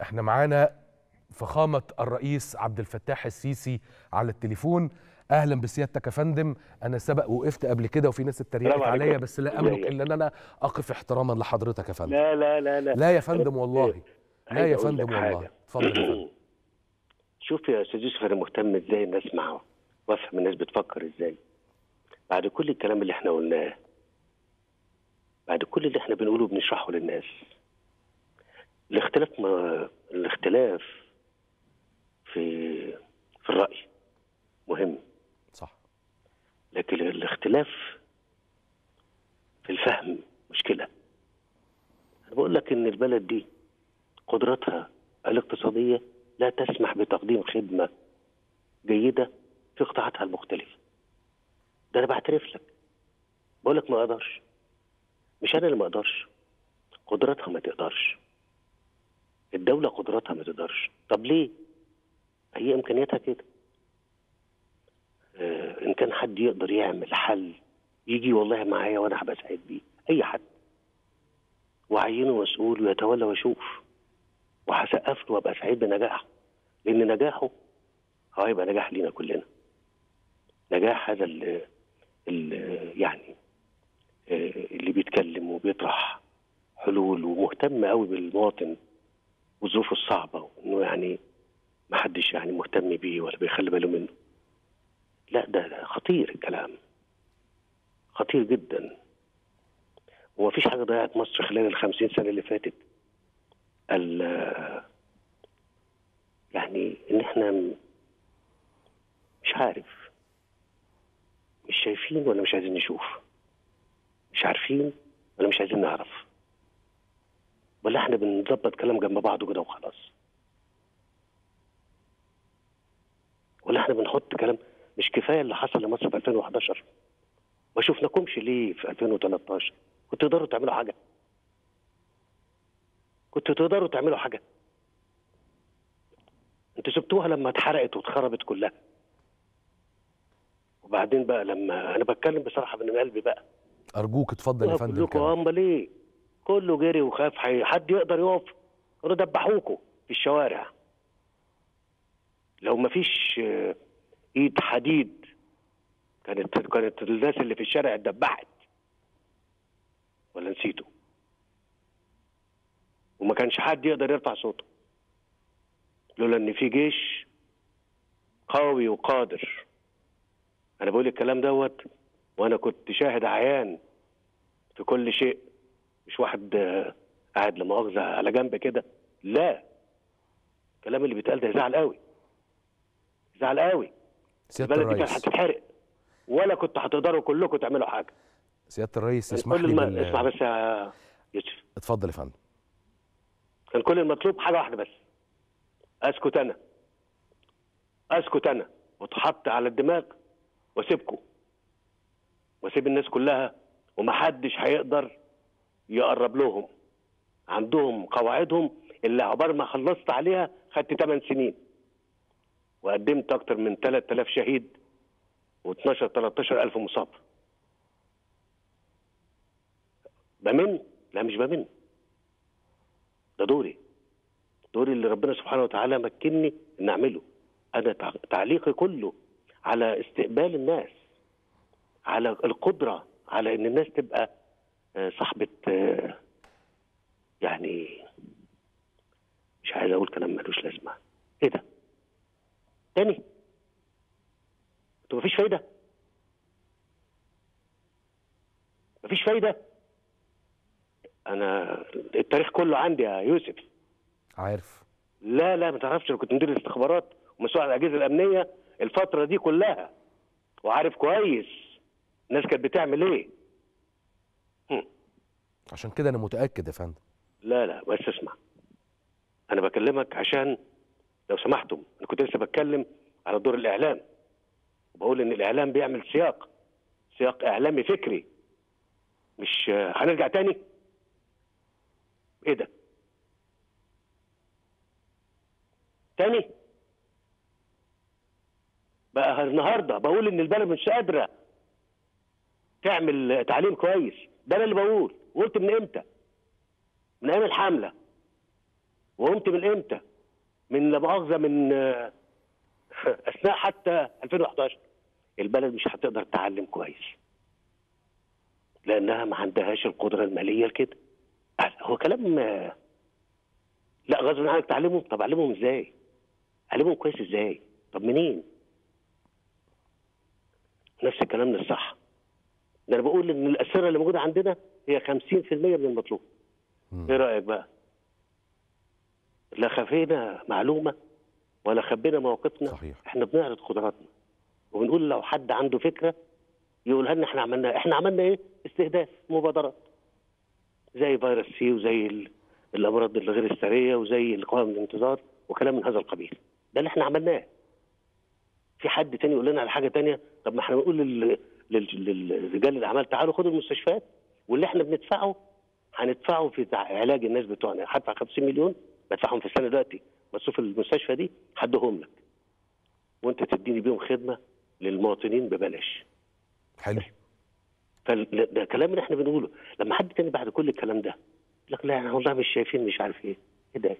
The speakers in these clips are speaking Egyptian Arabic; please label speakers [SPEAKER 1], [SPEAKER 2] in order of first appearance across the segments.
[SPEAKER 1] احنا معانا فخامة الرئيس عبد الفتاح السيسي على التليفون اهلا بسيادتك يا فندم انا سبق وقفت قبل كده وفي ناس اتريقت
[SPEAKER 2] السلام عليكم.
[SPEAKER 1] عليا بس لا املك
[SPEAKER 2] ازيك؟
[SPEAKER 1] الا ان انا اقف احتراما لحضرتك يا فندم
[SPEAKER 2] لا لا لا لا
[SPEAKER 1] لا يا فندم والله لا
[SPEAKER 2] عايز
[SPEAKER 1] يا
[SPEAKER 2] أقول لك
[SPEAKER 1] فندم والله
[SPEAKER 2] حاجة.
[SPEAKER 1] اتفضل يا فندم
[SPEAKER 2] شوف يا استاذ يوسف انا مهتم ازاي الناس اسمع وافهم الناس بتفكر ازاي بعد كل الكلام اللي احنا قلناه بعد كل اللي احنا بنقوله بنشرحه للناس الاختلاف ما الاختلاف في في الرأي مهم
[SPEAKER 1] صح
[SPEAKER 2] لكن الاختلاف في الفهم مشكلة أنا بقول لك إن البلد دي قدرتها الاقتصادية لا تسمح بتقديم خدمة جيدة في قطاعاتها المختلفة ده أنا بعترف لك بقول لك ما أقدرش مش أنا اللي ما أقدرش قدرتها ما تقدرش الدولة قدرتها ما تقدرش طب ليه؟ هي إمكانياتها كده آه، ان كان حد يقدر يعمل حل يجي والله معايا وانا هبقى سعيد بيه اي حد وعينه مسؤول ويتولى ويشوف وهسقف له وابقى سعيد بنجاحه لان نجاحه هو هيبقى نجاح لينا كلنا نجاح هذا ال ال يعني آه، اللي بيتكلم وبيطرح حلول ومهتم قوي بالمواطن وظروفه الصعبه وانه يعني ما حدش يعني مهتم بيه ولا بيخلي باله منه لا ده ده خطير الكلام خطير جدا ومفيش حاجة ضيعت مصر خلال الخمسين سنة اللي فاتت ال- يعني إن إحنا م- مش عارف مش شايفين ولا مش عايزين نشوف مش عارفين ولا مش عايزين نعرف ولا إحنا بنظبط كلام جنب بعضه كده وخلاص ولا إحنا بنحط كلام مش كفايه اللي حصل لمصر في 2011 ما شفناكمش ليه في 2013 كنتوا تقدروا تعملوا حاجه كنتوا تقدروا تعملوا حاجه انتوا سبتوها لما اتحرقت واتخربت كلها وبعدين بقى لما انا بتكلم بصراحه من قلبي بقى
[SPEAKER 1] ارجوك اتفضل يا فندم
[SPEAKER 2] كلكم
[SPEAKER 1] كلام.
[SPEAKER 2] امال ايه كله جري وخاف حي... حد يقدر يقف كانوا دبحوكوا في الشوارع لو ما فيش آه، ايد حديد كانت كانت الناس اللي في الشارع اتدبحت ولا نسيته وما كانش حد يقدر يرفع صوته لولا ان في جيش قوي وقادر انا بقول الكلام دوت وانا كنت شاهد عيان في كل شيء مش واحد آه، قاعد لمؤاخذه على جنب كده لا الكلام اللي بيتقال ده يزعل قوي يزعل قوي
[SPEAKER 1] سياده
[SPEAKER 2] البلد دي كانت
[SPEAKER 1] الرئيس
[SPEAKER 2] هتتحرق ولا كنتوا هتقدروا كلكم تعملوا حاجه
[SPEAKER 1] سياده الرئيس
[SPEAKER 2] كان
[SPEAKER 1] اسمح
[SPEAKER 2] كل
[SPEAKER 1] لي
[SPEAKER 2] الم...
[SPEAKER 1] بال...
[SPEAKER 2] اسمع بس يا يوسف
[SPEAKER 1] اتفضل يا فندم
[SPEAKER 2] كان كل المطلوب حاجه واحده بس اسكت انا اسكت انا واتحط على الدماغ واسيبكم واسيب الناس كلها ومحدش هيقدر يقرب لهم عندهم قواعدهم اللي عقبال ما خلصت عليها خدت 8 سنين وقدمت اكتر من 3000 شهيد و12 13 الف مصاب بمن لا مش بمن ده دوري دوري اللي ربنا سبحانه وتعالى مكنني ان اعمله انا تع- تعليقي كله على استقبال الناس على القدره على ان الناس تبقى آه، صاحبه آه، يعني مش عايز اقول كلام ملوش لازمه ايه ده تاني انتوا مفيش فايده مفيش فايده انا التاريخ كله عندي يا يوسف
[SPEAKER 1] عارف
[SPEAKER 2] لا لا ما تعرفش انا كنت مدير الاستخبارات ومسؤول عن الاجهزه الامنيه الفتره دي كلها وعارف كويس الناس كانت بتعمل ايه هم.
[SPEAKER 1] عشان كده انا متاكد يا فندم
[SPEAKER 2] لا لا بس اسمع انا بكلمك عشان لو سمحتم انا كنت لسه بتكلم على دور الاعلام وبقول ان الاعلام بيعمل سياق سياق اعلامي فكري مش آه، هنرجع تاني ايه ده تاني بقى النهارده بقول ان البلد مش قادره تعمل تعليم كويس ده انا اللي بقول وقلت من امتى من ايام الحمله وهم قمت من امتى؟ من لا مؤاخذه من آه، اثناء حتى 2011 البلد مش هتقدر تعلم كويس لانها ما عندهاش القدره الماليه لكده هو كلام آه، لا غصب عنك تعلمهم طب اعلمهم ازاي؟ اعلمهم كويس ازاي؟ طب منين؟ نفس الكلام ده الصح ده انا بقول ان الاسره اللي موجوده عندنا هي 50% من المطلوب
[SPEAKER 1] مم.
[SPEAKER 2] ايه رايك بقى؟ لا خفينا معلومه ولا خبينا مواقفنا
[SPEAKER 1] صحيح
[SPEAKER 2] احنا بنعرض قدراتنا وبنقول لو حد عنده فكره يقولها لنا احنا عملنا احنا عملنا ايه؟ استهداف مبادرات زي فيروس سي وزي ال- الامراض الغير السريه وزي القوائم الانتظار وكلام من هذا القبيل ده اللي احنا عملناه في حد تاني يقول لنا على حاجه تانية طب ما احنا بنقول لل- لل- للرجال الاعمال تعالوا خدوا المستشفيات واللي احنا بندفعه هندفعه في تع- علاج الناس بتوعنا هدفع 50 مليون بدفعهم في السنه دلوقتي مصروف المستشفى دي هديهم لك وانت تديني بيهم خدمه للمواطنين ببلاش
[SPEAKER 1] حلو
[SPEAKER 2] فال- ده كلام اللي احنا بنقوله لما حد تاني بعد كل الكلام ده يقول لك لا احنا والله مش شايفين مش عارف ايه ايه ده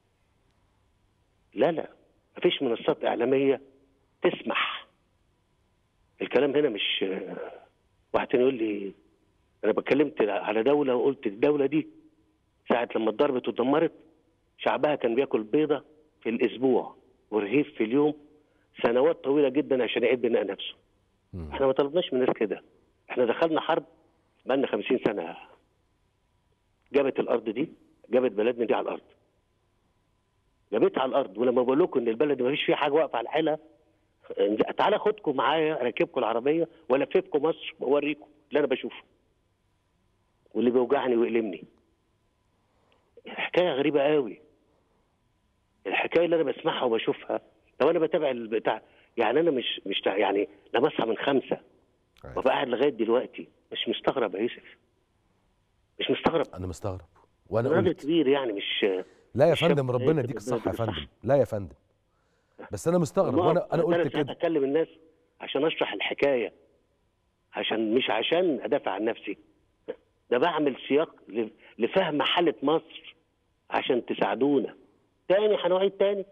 [SPEAKER 2] لا لا مفيش منصات اعلاميه تسمح الكلام هنا مش آه، واحد تاني يقول لي انا بتكلمت على دوله وقلت الدوله دي ساعه لما اتضربت واتدمرت شعبها كان بياكل بيضه في الاسبوع ورغيف في اليوم سنوات طويله جدا عشان يعيد بناء نفسه
[SPEAKER 1] مم.
[SPEAKER 2] احنا ما طلبناش من الناس كده احنا دخلنا حرب بقالنا 50 سنه جابت الارض دي جابت بلدنا دي على الارض جابتها على الارض ولما بقول لكم ان البلد ما فيش فيها حاجه واقفه على حالها تعالى خدكم معايا راكبكم العربيه والففكم مصر واوريكم اللي انا بشوفه واللي بيوجعني ويؤلمني الحكايه غريبه قوي الحكايه اللي انا بسمعها وبشوفها لو انا بتابع البتاع يعني انا مش مش تع- يعني لما اصحى من خمسه
[SPEAKER 1] عارف.
[SPEAKER 2] وابقى قاعد لغايه دلوقتي مش مستغرب يا يوسف مش مستغرب
[SPEAKER 1] انا مستغرب وانا
[SPEAKER 2] راجل
[SPEAKER 1] قلت
[SPEAKER 2] كبير يعني مش
[SPEAKER 1] لا يا
[SPEAKER 2] الشاب
[SPEAKER 1] فندم ربنا
[SPEAKER 2] هيكتب
[SPEAKER 1] يديك الصحه يا
[SPEAKER 2] البلد
[SPEAKER 1] فندم لا يا فندم بس انا مستغرب
[SPEAKER 2] ما-
[SPEAKER 1] وانا انا قلت
[SPEAKER 2] ساعات
[SPEAKER 1] كده
[SPEAKER 2] اكلم الناس عشان اشرح الحكايه عشان مش عشان ادافع عن نفسي ده بعمل سياق ل- لفهم حاله مصر عشان تساعدونا تاني هنعيد تاني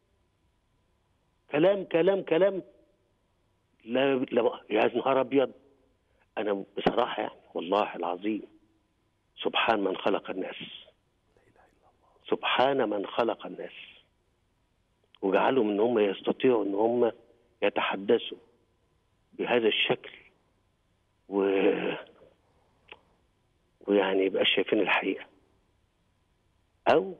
[SPEAKER 2] كلام كلام كلام لا لا يا نهار ابيض انا بصراحه يعني والله العظيم سبحان من خلق الناس سبحان من خلق الناس وجعلهم ان هم يستطيعوا ان هم يتحدثوا بهذا الشكل و ويعني يبقى شايفين الحقيقه او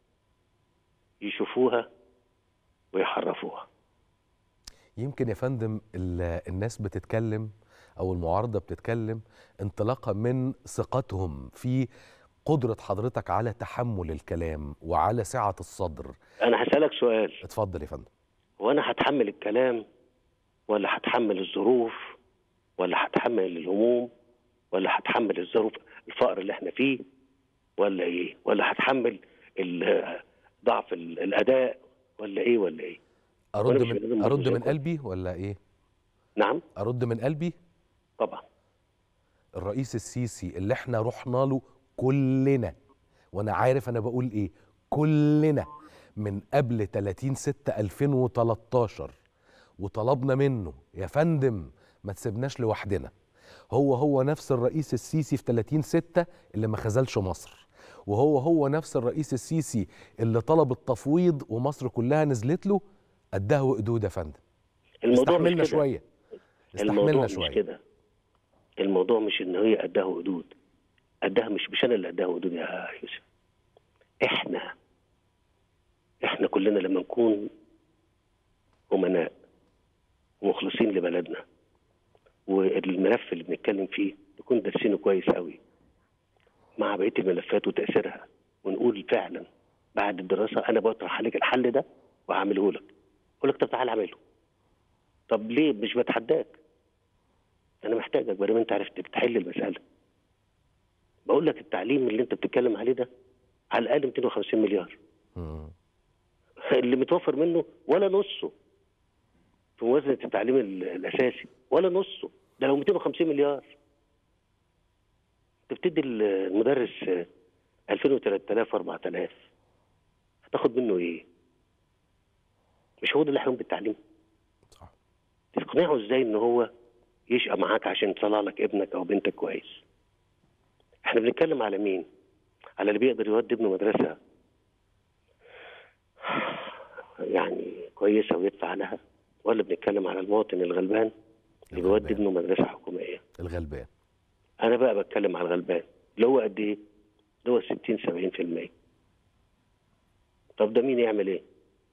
[SPEAKER 2] يشوفوها ويحرفوها
[SPEAKER 1] يمكن يا فندم ال- الناس بتتكلم او المعارضه بتتكلم انطلاقا من ثقتهم في قدره حضرتك على تحمل الكلام وعلى سعه الصدر
[SPEAKER 2] انا هسالك سؤال
[SPEAKER 1] اتفضل يا فندم
[SPEAKER 2] هو انا هتحمل الكلام ولا هتحمل الظروف ولا هتحمل الهموم ولا هتحمل الظروف الفقر اللي احنا فيه ولا ايه ولا هتحمل ال- ضعف ال- الاداء ولا ايه ولا ايه
[SPEAKER 1] ارد
[SPEAKER 2] وأنا مش
[SPEAKER 1] من
[SPEAKER 2] بنقدم
[SPEAKER 1] ارد من
[SPEAKER 2] مزاجكم.
[SPEAKER 1] قلبي ولا ايه
[SPEAKER 2] نعم
[SPEAKER 1] ارد من قلبي
[SPEAKER 2] طبعا
[SPEAKER 1] الرئيس السيسي اللي احنا رحنا له كلنا وانا عارف انا بقول ايه كلنا من قبل 30 6 2013 وطلبنا منه يا فندم ما تسيبناش لوحدنا هو هو نفس الرئيس السيسي في 30 6 اللي ما خذلش مصر وهو هو نفس الرئيس السيسي اللي طلب التفويض ومصر كلها نزلت له قدها وقدود يا فندم
[SPEAKER 2] الموضوع مش
[SPEAKER 1] استحملنا
[SPEAKER 2] كده
[SPEAKER 1] شويه
[SPEAKER 2] الموضوع
[SPEAKER 1] استحملنا
[SPEAKER 2] مش
[SPEAKER 1] شويه
[SPEAKER 2] كده الموضوع مش ان هي قدها حدود قدها مش مش انا اللي قدها حدود يا يوسف احنا احنا كلنا لما نكون امناء ومخلصين لبلدنا والملف اللي بنتكلم فيه نكون دارسينه كويس قوي مع بقيه الملفات وتاثيرها ونقول فعلا بعد الدراسه انا بطرح عليك الحل ده وهعمله لك اقول لك طب تعالى اعمله طب ليه مش بتحداك انا محتاجك بدل ما انت عرفت بتحل المساله بقول لك التعليم اللي انت بتتكلم عليه ده على الاقل 250 مليار
[SPEAKER 1] مم.
[SPEAKER 2] اللي متوفر منه ولا نصه في موازنه التعليم ال- الاساسي ولا نصه ده لو 250 مليار انت بتدي المدرس 2000 و3000 و4000 هتاخد مش هو ده اللي هيقوم بالتعليم
[SPEAKER 1] صح
[SPEAKER 2] تقنعه ازاي ان هو يشقى معاك عشان يطلع لك ابنك او بنتك كويس احنا بنتكلم على مين على اللي بيقدر يودي ابنه مدرسه يعني كويسه ويدفع لها ولا بنتكلم على المواطن الغلبان اللي بيودي
[SPEAKER 1] الغلبان.
[SPEAKER 2] ابنه مدرسه حكوميه
[SPEAKER 1] الغلبان
[SPEAKER 2] انا بقى بتكلم على الغلبان اللي هو قد ايه اللي هو 60 70% طب ده مين يعمل ايه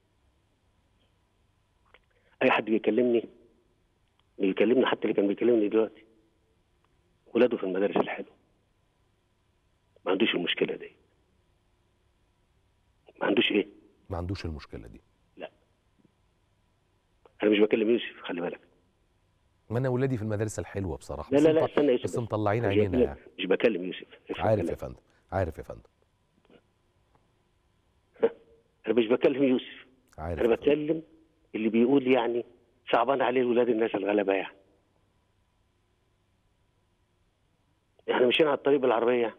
[SPEAKER 2] اي حد بيكلمني بيكلمني حتى اللي كان بيكلمني دلوقتي ولاده في المدارس الحلوه ما عندوش المشكله دي ما عندوش ايه
[SPEAKER 1] ما عندوش المشكله دي
[SPEAKER 2] انا مش بكلم يوسف خلي بالك
[SPEAKER 1] ما انا ولادي في المدارس الحلوه بصراحه
[SPEAKER 2] لا
[SPEAKER 1] بس
[SPEAKER 2] لا لا
[SPEAKER 1] مط-
[SPEAKER 2] استنى يا يوسف
[SPEAKER 1] بس مطلعين
[SPEAKER 2] مش
[SPEAKER 1] عينينا
[SPEAKER 2] بكلم-
[SPEAKER 1] يعني
[SPEAKER 2] مش بكلم يوسف افهم
[SPEAKER 1] عارف يا
[SPEAKER 2] كلامي.
[SPEAKER 1] فندم عارف يا فندم
[SPEAKER 2] انا مش بكلم يوسف
[SPEAKER 1] عارف
[SPEAKER 2] انا
[SPEAKER 1] يا فندم.
[SPEAKER 2] بتكلم اللي بيقول يعني صعبان عليه ولاد الناس الغلابه يعني احنا مشينا على الطريق بالعربيه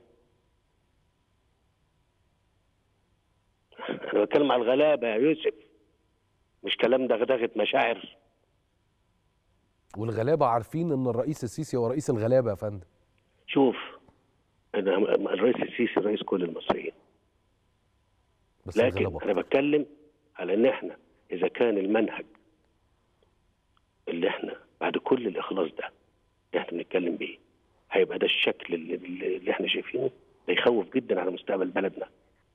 [SPEAKER 2] انا بتكلم على الغلابه يا يوسف مش كلام دغدغه مشاعر
[SPEAKER 1] والغلابه عارفين ان الرئيس السيسي هو رئيس الغلابه يا فندم
[SPEAKER 2] شوف انا الرئيس السيسي رئيس كل المصريين
[SPEAKER 1] بس
[SPEAKER 2] لكن
[SPEAKER 1] الغلابه
[SPEAKER 2] انا بتكلم على ان احنا اذا كان المنهج اللي احنا بعد كل الاخلاص ده اللي احنا بنتكلم بيه هيبقى ده الشكل اللي, اللي احنا شايفينه ده يخوف جدا على مستقبل بلدنا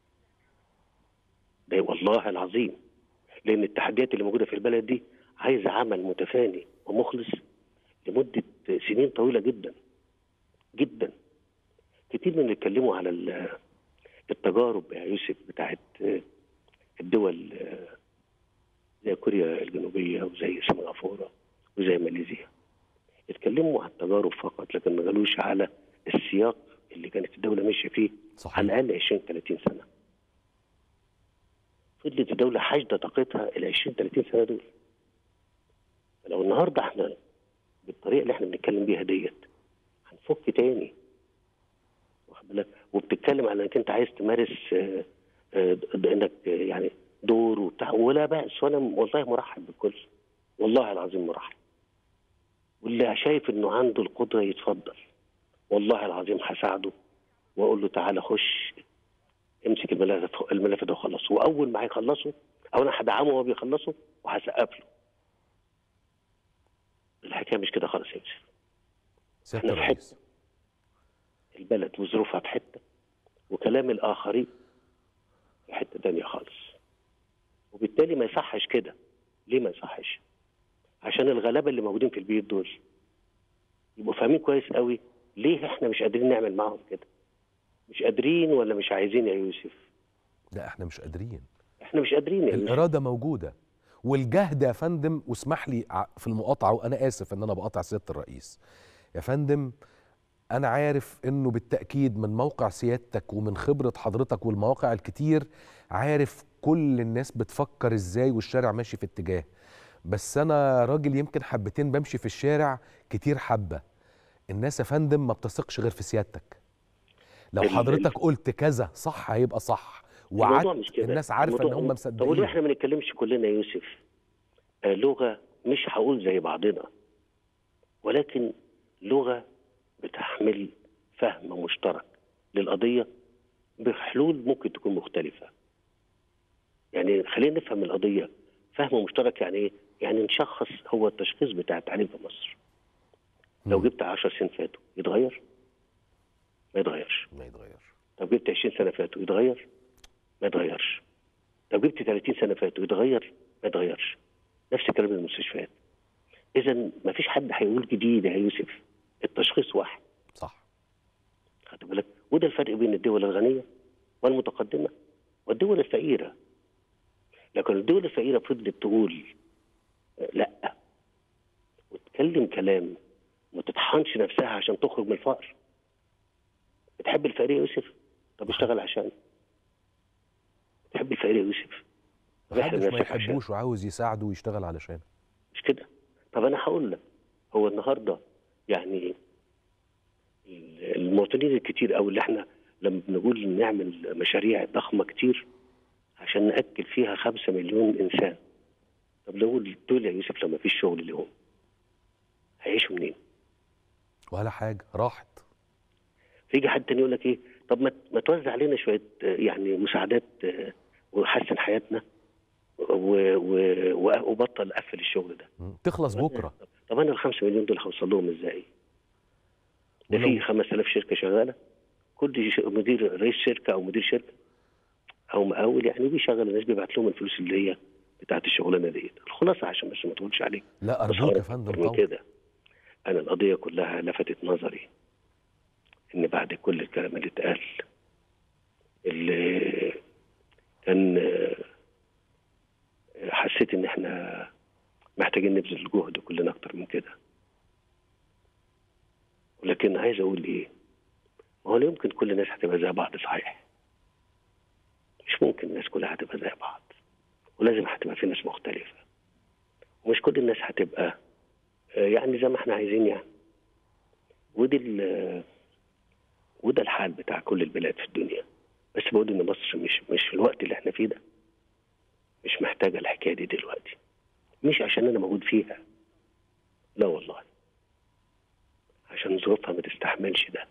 [SPEAKER 2] ده والله العظيم لان التحديات اللي موجوده في البلد دي عايزه عمل متفاني ومخلص لمده سنين طويله جدا جدا كتير من اللي اتكلموا على ال- التجارب يا يوسف بتاعت الدول زي كوريا الجنوبية وزي سنغافورة وزي ماليزيا اتكلموا عن التجارب فقط لكن ما قالوش على السياق اللي كانت الدولة ماشية فيه
[SPEAKER 1] صحيح
[SPEAKER 2] على الأقل 20 30 سنة فضلت الدولة حاشدة طاقتها ال 20 30 سنة دول لو النهارده احنا بالطريقة اللي احنا بنتكلم بيها ديت هنفك تاني واخد بالك وبتتكلم على انك انت عايز تمارس آه، آه، د- انك آه، يعني دور وبتاع ولا بأس وانا والله مرحب بالكل والله العظيم مرحب واللي شايف انه عنده القدره يتفضل والله العظيم هساعده واقول له تعالى خش امسك الملف الملف ده وخلصه واول ما هيخلصه او انا هدعمه وهو بيخلصه وهسقف له الحكايه مش كده خالص يا يوسف
[SPEAKER 1] سياده
[SPEAKER 2] احنا في
[SPEAKER 1] الرئيس
[SPEAKER 2] البلد وظروفها في حته وكلام الاخرين في حته تانية خالص وبالتالي ما يصحش كده ليه ما يصحش عشان الغلابه اللي موجودين في البيوت دول يبقوا فاهمين كويس قوي ليه احنا مش قادرين نعمل معاهم كده مش قادرين ولا مش عايزين يا يوسف
[SPEAKER 1] لا احنا مش قادرين
[SPEAKER 2] احنا مش قادرين يا يوسف
[SPEAKER 1] الاراده موجوده والجهد يا فندم واسمح لي ع- في المقاطعه وانا اسف ان انا بقاطع سياده الرئيس يا فندم انا عارف انه بالتاكيد من موقع سيادتك ومن خبره حضرتك والمواقع الكتير عارف كل الناس بتفكر ازاي والشارع ماشي في اتجاه بس انا راجل يمكن حبتين بمشي في الشارع كتير حبه الناس يا فندم ما بتثقش غير في سيادتك لو
[SPEAKER 2] ال-
[SPEAKER 1] حضرتك قلت كذا صح هيبقى صح
[SPEAKER 2] الموضوع
[SPEAKER 1] وعدت
[SPEAKER 2] مش كده
[SPEAKER 1] الناس عارفه ان
[SPEAKER 2] الموضوع-
[SPEAKER 1] هم
[SPEAKER 2] طب
[SPEAKER 1] مصدقين
[SPEAKER 2] وليه احنا ما نتكلمش كلنا يا يوسف آه لغه مش هقول زي بعضنا ولكن لغه بتحمل فهم مشترك للقضيه بحلول ممكن تكون مختلفه يعني خلينا نفهم القضيه فهم مشترك يعني ايه؟ يعني نشخص هو التشخيص بتاع التعليم في مصر لو
[SPEAKER 1] مم.
[SPEAKER 2] جبت 10 سنين فاتوا يتغير؟ ما يتغيرش
[SPEAKER 1] ما يتغيرش
[SPEAKER 2] طب جبت 20 سنه فاتوا يتغير؟ ما يتغيرش. طب جبت 30 سنه فاتوا يتغير؟ ما يتغيرش. نفس الكلام للمستشفيات. اذا ما فيش حد هيقول جديد يا يوسف التشخيص واحد
[SPEAKER 1] صح
[SPEAKER 2] خدت بالك وده الفرق بين الدول الغنيه والمتقدمه والدول الفقيره. لكن الدول الفقيره فضلت تقول آه، لا وتتكلم كلام ما تطحنش نفسها عشان تخرج من الفقر. بتحب الفقير يا يوسف؟ طب اشتغل عشان بتحب الفقير يا يوسف؟ طب احرم
[SPEAKER 1] محدش ما
[SPEAKER 2] نفسك عشان
[SPEAKER 1] يحبوش وعاوز يساعده ويشتغل علشانه
[SPEAKER 2] مش كده طب انا هقول لك هو النهارده يعني المواطنين الكتير او اللي احنا لما بنقول نعمل مشاريع ضخمه كتير عشان ناكل فيها خمسة مليون انسان طب لو دول يا يوسف لو ما فيش شغل لهم هيعيشوا منين؟
[SPEAKER 1] ولا حاجه راحت
[SPEAKER 2] فيجي حد تاني يقول لك ايه طب ما ما توزع علينا شويه آه، يعني مساعدات آه، وحسن حياتنا و- و- و- وبطل قفل الشغل ده
[SPEAKER 1] مم. تخلص بكره
[SPEAKER 2] طب انا ال 5 مليون دول هوصل لهم ازاي؟ ده
[SPEAKER 1] ولو-
[SPEAKER 2] في 5000 شركه شغاله كل ش- مدير رئيس شركه او مدير شركه او مقاول يعني بيشغل الناس بيبعت لهم الفلوس اللي هي بتاعت الشغلانه ديت الخلاصه عشان بس ما تقولش عليك
[SPEAKER 1] لا
[SPEAKER 2] بس
[SPEAKER 1] ارجوك يا
[SPEAKER 2] أنا
[SPEAKER 1] فندم
[SPEAKER 2] أكتر من
[SPEAKER 1] طبعا
[SPEAKER 2] كده انا القضيه كلها لفتت نظري ان بعد كل الكلام اللي اتقال اللي كان آه، حسيت ان احنا محتاجين نبذل جهد كلنا اكتر من كده ولكن عايز اقول ايه ما هو لا يمكن كل الناس هتبقى زي بعض صحيح مش ممكن الناس كلها هتبقى زي بعض ولازم هتبقى في ناس مختلفة ومش كل الناس هتبقى آه، يعني زي ما احنا عايزين يعني ودي ال- وده الحال بتاع كل البلاد في الدنيا بس بقول ان مصر مش مش في الوقت اللي احنا فيه ده مش محتاجة الحكاية دي دلوقتي مش عشان انا موجود فيها لا والله عشان ظروفها ما تستحملش ده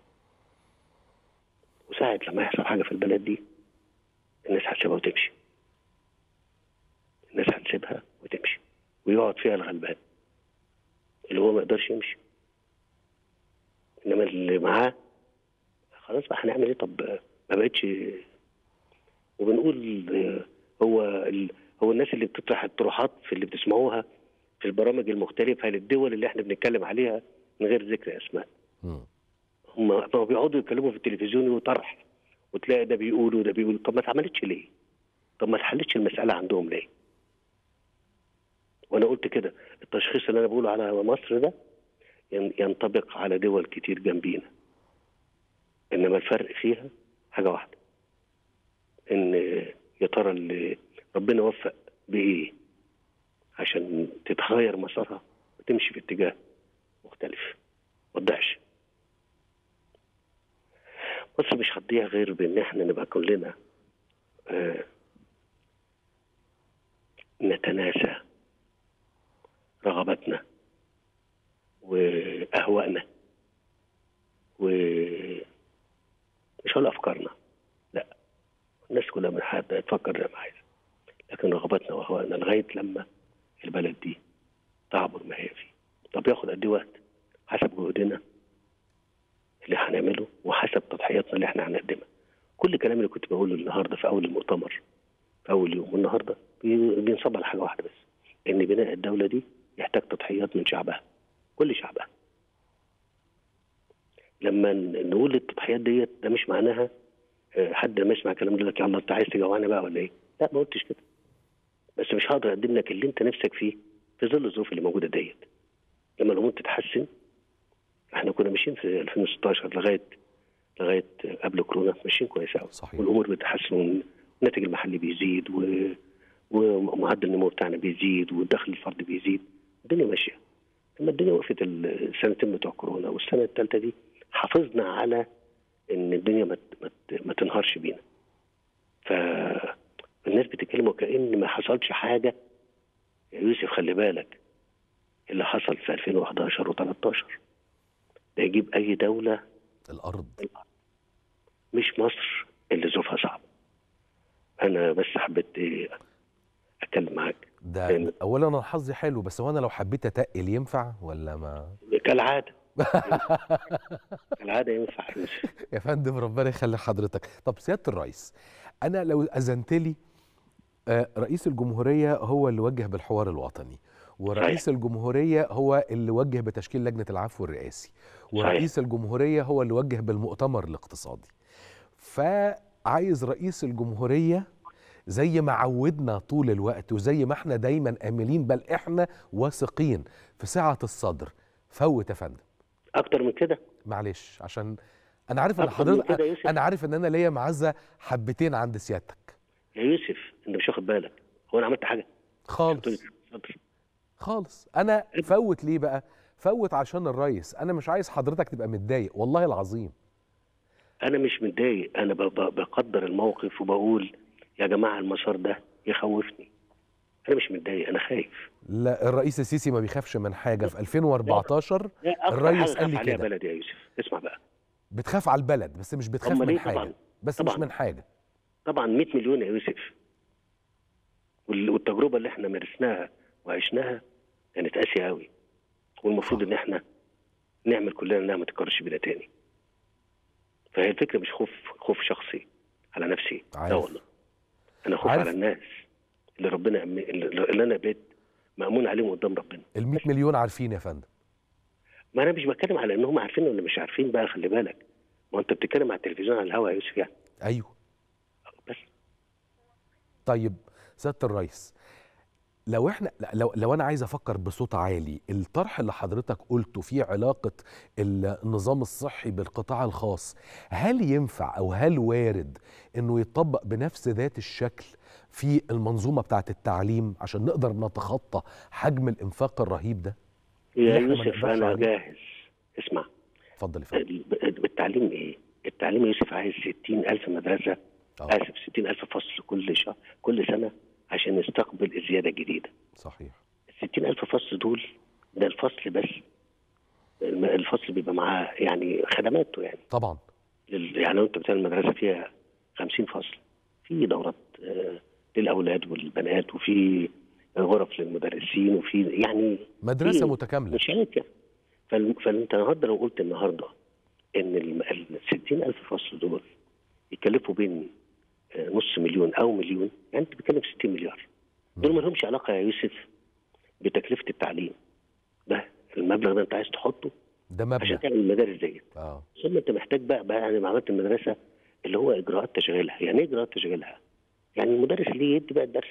[SPEAKER 2] وساعة لما يحصل حاجة في البلد دي الناس هتسيبها وتمشي الناس هتسيبها وتمشي ويقعد فيها الغلبان اللي هو ما يقدرش يمشي انما اللي معاه خلاص بقى هنعمل ايه طب ما بقتش وبنقول آه، هو ال... هو الناس اللي بتطرح الطروحات في اللي بتسمعوها في البرامج المختلفة للدول اللي احنا بنتكلم عليها من غير ذكر اسماء
[SPEAKER 1] مم.
[SPEAKER 2] هم هم بيقعدوا يتكلموا في التلفزيون وطرح وتلاقي ده بيقول وده بيقول طب ما اتعملتش ليه؟ طب ما اتحلتش المسألة عندهم ليه؟ وأنا قلت كده التشخيص اللي أنا بقوله على مصر ده ين- ينطبق على دول كتير جنبينا إنما الفرق فيها حاجة واحدة إن يا ترى اللي ربنا وفق بإيه عشان تتغير مسارها وتمشي في اتجاه مختلف ما تضيعش مصر مش هتضيع غير بان احنا نبقى كلنا آه نتناسى رغباتنا واهوائنا و مش هقول افكارنا لا الناس كلها من حد تفكر زي ما عايزه لكن رغباتنا واهوائنا لغايه لما البلد دي تعبر ما هي فيه طب ياخد قد ايه وقت حسب جهدنا اللي هنعمله وحسب تضحياتنا اللي احنا هنقدمها كل الكلام اللي كنت بقوله النهارده في اول المؤتمر في اول يوم والنهارده بي- بينصب على حاجه واحده بس ان بناء الدوله دي يحتاج تضحيات من شعبها كل شعبها لما ن- نقول التضحيات ديت ده مش معناها آه، حد لما يسمع الكلام ده يقول لك يلا انت عايز تجوعني بقى ولا ايه؟ لا ما قلتش كده بس مش هقدر اقدم لك اللي انت نفسك فيه في ظل الظروف اللي موجوده ديت لما الامور تتحسن احنا كنا ماشيين في 2016 لغايه لغايه قبل كورونا ماشيين كويس قوي
[SPEAKER 1] صحيح.
[SPEAKER 2] والامور بتتحسن والناتج المحلي بيزيد و... ومعدل النمو بتاعنا بيزيد والدخل الفردي بيزيد الدنيا ماشيه لما الدنيا وقفت السنتين بتوع كورونا والسنه الثالثه دي حافظنا على ان الدنيا ما ت- ما ت- ما تنهارش بينا فالناس بتتكلم وكأن ما حصلش حاجه يا يوسف خلي بالك اللي حصل في 2011 و13 ده يجيب اي دوله
[SPEAKER 1] الارض
[SPEAKER 2] مش مصر اللي ظروفها صعبه انا بس حبيت إيه اتكلم معاك
[SPEAKER 1] ده
[SPEAKER 2] لأن-
[SPEAKER 1] اولا انا حظي حلو بس هو انا لو حبيت اتقل ينفع ولا ما
[SPEAKER 2] كالعاده كالعاده ينفع يا يوسف
[SPEAKER 1] يا فندم ربنا يخلي حضرتك طب سياده الرئيس انا لو اذنت لي آه، رئيس الجمهوريه هو اللي وجه بالحوار الوطني ورئيس الجمهوريه هو اللي وجه بتشكيل لجنه العفو الرئاسي ورئيس الجمهوريه هو اللي وجه بالمؤتمر الاقتصادي فعايز رئيس الجمهوريه زي ما عودنا طول الوقت وزي ما احنا دايما املين بل احنا واثقين في سعه الصدر فوت يا فندم
[SPEAKER 2] اكتر من كده
[SPEAKER 1] معلش عشان انا عارف ان
[SPEAKER 2] أكتر من
[SPEAKER 1] حضرتك
[SPEAKER 2] كده يا يوسف.
[SPEAKER 1] انا عارف ان انا ليا معزه حبتين عند سيادتك
[SPEAKER 2] يا يوسف انت مش واخد بالك هو انا عملت حاجه قلت لك
[SPEAKER 1] خالص
[SPEAKER 2] اتفضل.
[SPEAKER 1] خالص انا فوت ليه بقى فوت عشان الريس انا مش عايز حضرتك تبقى متضايق والله العظيم
[SPEAKER 2] انا مش متضايق انا ب- ب- بقدر الموقف وبقول يا جماعه المسار ده يخوفني انا مش متضايق انا خايف
[SPEAKER 1] لا الرئيس السيسي ما بيخافش من حاجه في 2014
[SPEAKER 2] لا أكتر
[SPEAKER 1] الريس
[SPEAKER 2] حاجة
[SPEAKER 1] قال لي
[SPEAKER 2] خاف عليها
[SPEAKER 1] كده.
[SPEAKER 2] بلد يا يوسف اسمع بقى
[SPEAKER 1] بتخاف على البلد بس مش بتخاف
[SPEAKER 2] أمال
[SPEAKER 1] من
[SPEAKER 2] إيه؟
[SPEAKER 1] حاجه
[SPEAKER 2] طبعاً.
[SPEAKER 1] بس مش
[SPEAKER 2] طبعاً.
[SPEAKER 1] من حاجه
[SPEAKER 2] طبعا 100 مليون يا يوسف وال- والتجربه اللي احنا مارسناها وعشناها كانت قاسيه قوي والمفروض
[SPEAKER 1] صح.
[SPEAKER 2] ان احنا نعمل كلنا انها ما تكررش بينا تاني فهي الفكره مش خوف خوف شخصي على نفسي لا
[SPEAKER 1] عارف.
[SPEAKER 2] والله انا خوف
[SPEAKER 1] عارف.
[SPEAKER 2] على الناس اللي ربنا أم... اللي اللي انا بقيت مامون عليهم قدام ربنا
[SPEAKER 1] ال 100 مليون عارفين يا فندم
[SPEAKER 2] ما انا مش بتكلم على انهم عارفين ولا مش عارفين بقى خلي بالك ما انت بتتكلم على التلفزيون على الهوا يا يوسف يعني
[SPEAKER 1] ايوه
[SPEAKER 2] بس
[SPEAKER 1] طيب سياده الرئيس لو احنا لا، لو لو انا عايز افكر بصوت عالي الطرح اللي حضرتك قلته في علاقه النظام الصحي بالقطاع الخاص هل ينفع او هل وارد انه يطبق بنفس ذات الشكل في المنظومه بتاعه التعليم عشان نقدر نتخطى حجم الانفاق الرهيب ده
[SPEAKER 2] يا
[SPEAKER 1] اللي إحنا ما
[SPEAKER 2] يوسف
[SPEAKER 1] نقدرش
[SPEAKER 2] انا
[SPEAKER 1] عليه.
[SPEAKER 2] جاهز اسمع
[SPEAKER 1] اتفضل يا فندم
[SPEAKER 2] بالتعليم ايه؟ التعليم يا يوسف عايز 60000 مدرسه
[SPEAKER 1] آه،
[SPEAKER 2] اسف 60000 فصل كل شهر كل سنه عشان نستقبل الزياده الجديده
[SPEAKER 1] صحيح
[SPEAKER 2] ال 60000 فصل دول ده الفصل بس الم- الفصل بيبقى معاه يعني خدماته يعني
[SPEAKER 1] طبعا
[SPEAKER 2] لل- يعني لو انت بتعمل مدرسه فيها 50 فصل في دورات آه، للاولاد والبنات وفي غرف للمدرسين وفي يعني
[SPEAKER 1] مدرسه
[SPEAKER 2] في-
[SPEAKER 1] متكامله
[SPEAKER 2] مش هيك فال- فانت النهارده لو قلت النهارده ان ال 60000 فصل دول يكلفوا بين آه، نص مليون او مليون يعني انت بتتكلم في 60 مليار دول ما لهمش علاقه يا يوسف بتكلفه التعليم ده المبلغ ده انت عايز تحطه
[SPEAKER 1] ده
[SPEAKER 2] عشان
[SPEAKER 1] مبنى
[SPEAKER 2] تعمل المدارس ديت
[SPEAKER 1] اه
[SPEAKER 2] ثم انت محتاج بقى بقى يعني لما عملت المدرسه اللي هو اجراءات تشغيلها يعني ايه اجراءات تشغيلها؟ يعني المدرس ليه يدي بقى الدرس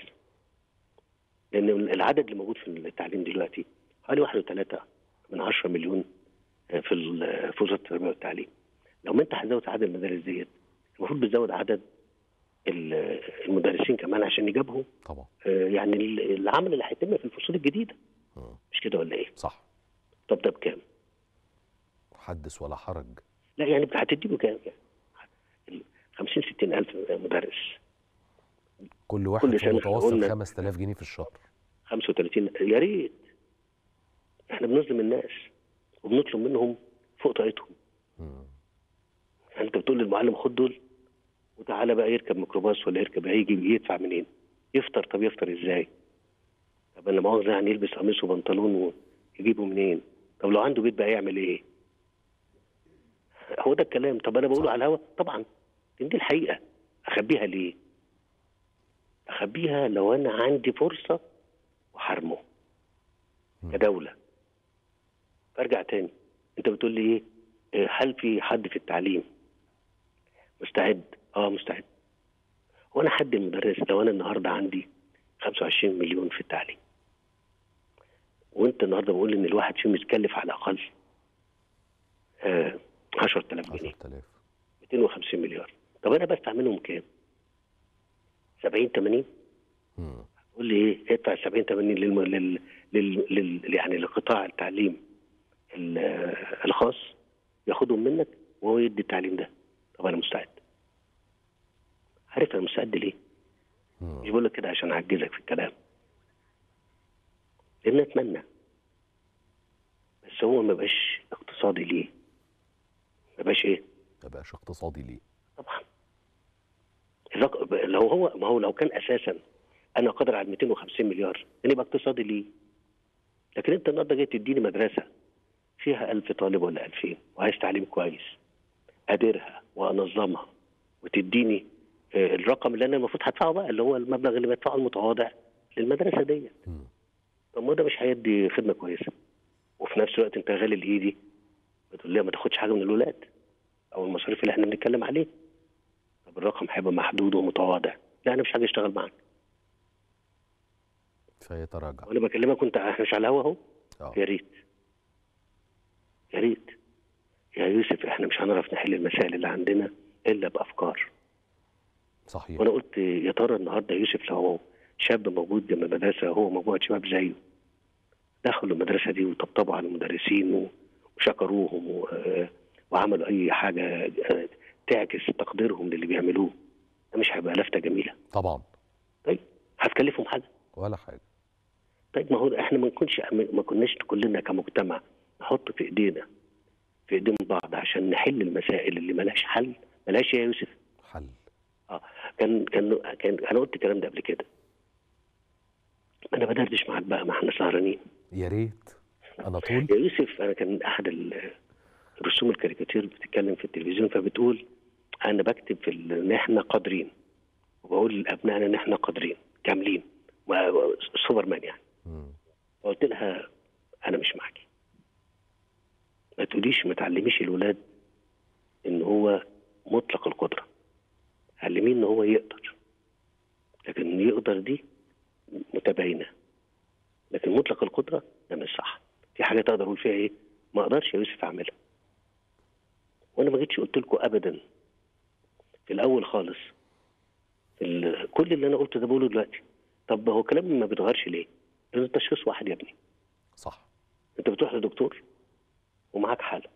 [SPEAKER 2] لان العدد اللي موجود في التعليم دلوقتي حوالي 1.3 من 10 مليون في ال- في وزاره التربيه والتعليم لو ما انت هتزود عدد المدارس ديت المفروض بتزود عدد ال- المدرسين كمان عشان يجابهوا
[SPEAKER 1] طبعا
[SPEAKER 2] آه، يعني ال- العمل اللي هيتم في الفصول الجديده
[SPEAKER 1] مم.
[SPEAKER 2] مش كده ولا ايه؟
[SPEAKER 1] صح
[SPEAKER 2] طب ده بكام؟
[SPEAKER 1] حدث ولا حرج
[SPEAKER 2] لا يعني هتدي له كام يعني 50 60 الف مدرس
[SPEAKER 1] كل واحد
[SPEAKER 2] كل
[SPEAKER 1] في
[SPEAKER 2] سنة
[SPEAKER 1] متوسط
[SPEAKER 2] قلنا-
[SPEAKER 1] 5000 جنيه في الشهر
[SPEAKER 2] 35 يا ريت احنا بنظلم الناس وبنطلب منهم فوق طاقتهم
[SPEAKER 1] مم.
[SPEAKER 2] يعني انت بتقول للمعلم خد دول وتعالى بقى يركب ميكروباص ولا يركب هيجي يدفع منين؟ يفطر طب يفطر ازاي؟ طب انا مؤاخذه يعني يلبس قميص وبنطلون ويجيبه منين؟ طب لو عنده بيت بقى يعمل ايه؟ هو ده الكلام طب انا بقوله
[SPEAKER 1] صح.
[SPEAKER 2] على الهوا طبعا لأن دي الحقيقه اخبيها ليه؟ اخبيها لو انا عندي فرصه وحرمه
[SPEAKER 1] مم.
[SPEAKER 2] كدوله ارجع تاني انت بتقول لي ايه؟ إيه، هل في حد في التعليم مستعد؟ اه مستعد. هو انا حد المدرس لو انا النهارده عندي 25 مليون في التعليم وانت النهارده بقول ان الواحد فيهم يتكلف على الاقل آه 10000 جنيه
[SPEAKER 1] 10000
[SPEAKER 2] 250 مليار طب انا بدفع منهم كام؟ 70 80
[SPEAKER 1] مم.
[SPEAKER 2] قول لي ايه ادفع 70 80 للم... لل... لل... لل... يعني لقطاع التعليم ال- آه، الخاص ياخدهم منك وهو يدي التعليم ده طب انا مستعد عارف انا مستعد ليه؟
[SPEAKER 1] مم.
[SPEAKER 2] مش بقول لك كده عشان اعجزك في الكلام لان اتمنى بس هو ما بقاش اقتصادي ليه ما بقاش ايه
[SPEAKER 1] ما بقاش اقتصادي ليه
[SPEAKER 2] طبعا الرق- لو هو ما هو لو كان اساسا انا قادر على 250 مليار يعني يبقى اقتصادي ليه لكن انت النهارده جاي تديني مدرسه فيها 1000 طالب ولا 2000 وعايز تعليم كويس اديرها وانظمها وتديني آه، الرقم اللي انا المفروض هدفعه بقى اللي هو المبلغ اللي بدفعه المتواضع للمدرسه ديت
[SPEAKER 1] مم.
[SPEAKER 2] طب ما ده مش هيدي خدمه كويسه وفي نفس الوقت انت غالي الايدي بتقول لي ما تاخدش حاجه من الولاد او المصاريف اللي احنا بنتكلم عليه طب الرقم هيبقى محدود ومتواضع لا انا مش هاجي اشتغل معاك
[SPEAKER 1] فيتراجع
[SPEAKER 2] وانا بكلمك كنت احنا مش على الهوا اهو
[SPEAKER 1] اه
[SPEAKER 2] يا ريت يا ريت يا يوسف احنا مش هنعرف نحل المسائل اللي عندنا الا بافكار
[SPEAKER 1] صحيح
[SPEAKER 2] وانا قلت يا ترى النهارده يوسف لو شاب موجود جنب المدرسه هو مجموعه شباب زيه دخلوا المدرسه دي وطبطبوا على المدرسين و- وشكروهم و- آه، وعملوا اي حاجه آه، تعكس تقديرهم للي بيعملوه ده مش هيبقى لفته جميله
[SPEAKER 1] طبعا
[SPEAKER 2] طيب هتكلفهم حاجه
[SPEAKER 1] ولا حاجه
[SPEAKER 2] طيب ما هو احنا ما نكونش ما كناش كلنا كمجتمع نحط في ايدينا في ايدين بعض عشان نحل المسائل اللي ملهاش حل ملهاش يا يوسف
[SPEAKER 1] حل
[SPEAKER 2] اه كان كان كان انا قلت الكلام ده قبل كده انا بدردش معاك بقى ما احنا سهرانين
[SPEAKER 1] يا ريت انا طول
[SPEAKER 2] يا يوسف انا كان احد ال- رسوم الكاريكاتير بتتكلم في التلفزيون فبتقول انا بكتب في ال- ان احنا قادرين وبقول لابنائنا ان احنا قادرين كاملين و- سوبرمان يعني
[SPEAKER 1] مم.
[SPEAKER 2] فقلت لها انا مش معاكي ما تقوليش ما تعلميش الولاد ان هو مطلق القدره علميه ان هو يقدر لكن يقدر دي متباينه لكن مطلق القدره ده مش صح في حاجات اقدر اقول فيها ايه ما اقدرش يا يوسف اعملها وانا ما جيتش قلت لكم ابدا في الاول خالص في ال- كل اللي انا قلته ده بقوله دلوقتي طب هو كلامي ما بيتغيرش ليه؟ لان التشخيص واحد يا ابني
[SPEAKER 1] صح
[SPEAKER 2] انت بتروح لدكتور ومعاك حاله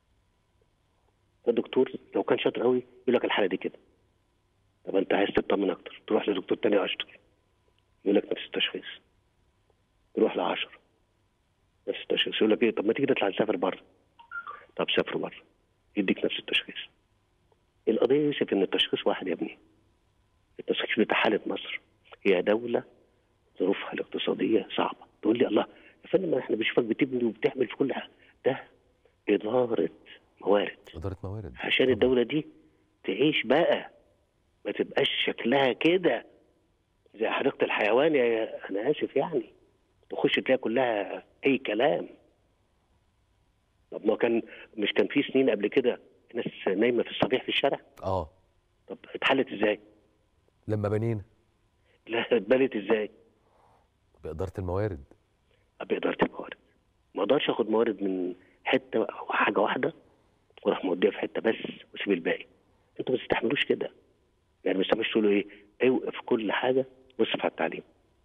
[SPEAKER 2] الدكتور لو كان شاطر قوي يقول لك الحاله دي كده طب انت عايز تطمن اكتر تروح لدكتور تاني اشطر يقول لك نفس التشخيص تروح لعشرة نفس التشخيص يقول لك ايه طب ما تيجي نطلع نسافر بره طب سافر بره يديك نفس التشخيص القضيه يا يوسف ان التشخيص واحد يا ابني التشخيص بتاع حاله مصر هي دوله ظروفها الاقتصاديه صعبه تقول لي الله يا فندم احنا بنشوفك بتبني وبتعمل في كل حاجه ده اداره موارد
[SPEAKER 1] اداره موارد
[SPEAKER 2] عشان
[SPEAKER 1] طبعاً.
[SPEAKER 2] الدوله دي تعيش بقى ما تبقاش شكلها كده زي حديقه الحيوان يا انا اسف يعني تخش تلاقي كلها اي كلام طب ما كان مش كان في سنين قبل كده ناس نايمه في الصبيح في الشارع
[SPEAKER 1] اه
[SPEAKER 2] طب اتحلت ازاي؟
[SPEAKER 1] لما بنينا
[SPEAKER 2] لا اتبنت ازاي؟
[SPEAKER 1] باداره الموارد
[SPEAKER 2] بإدارة الموارد ما اقدرش اخد موارد من حته او حاجه واحده واروح موديها في حته بس واسيب الباقي انتوا ما تستحملوش كده يعني ما تستحملوش تقولوا ايه اوقف كل حاجه واصرف على التعليم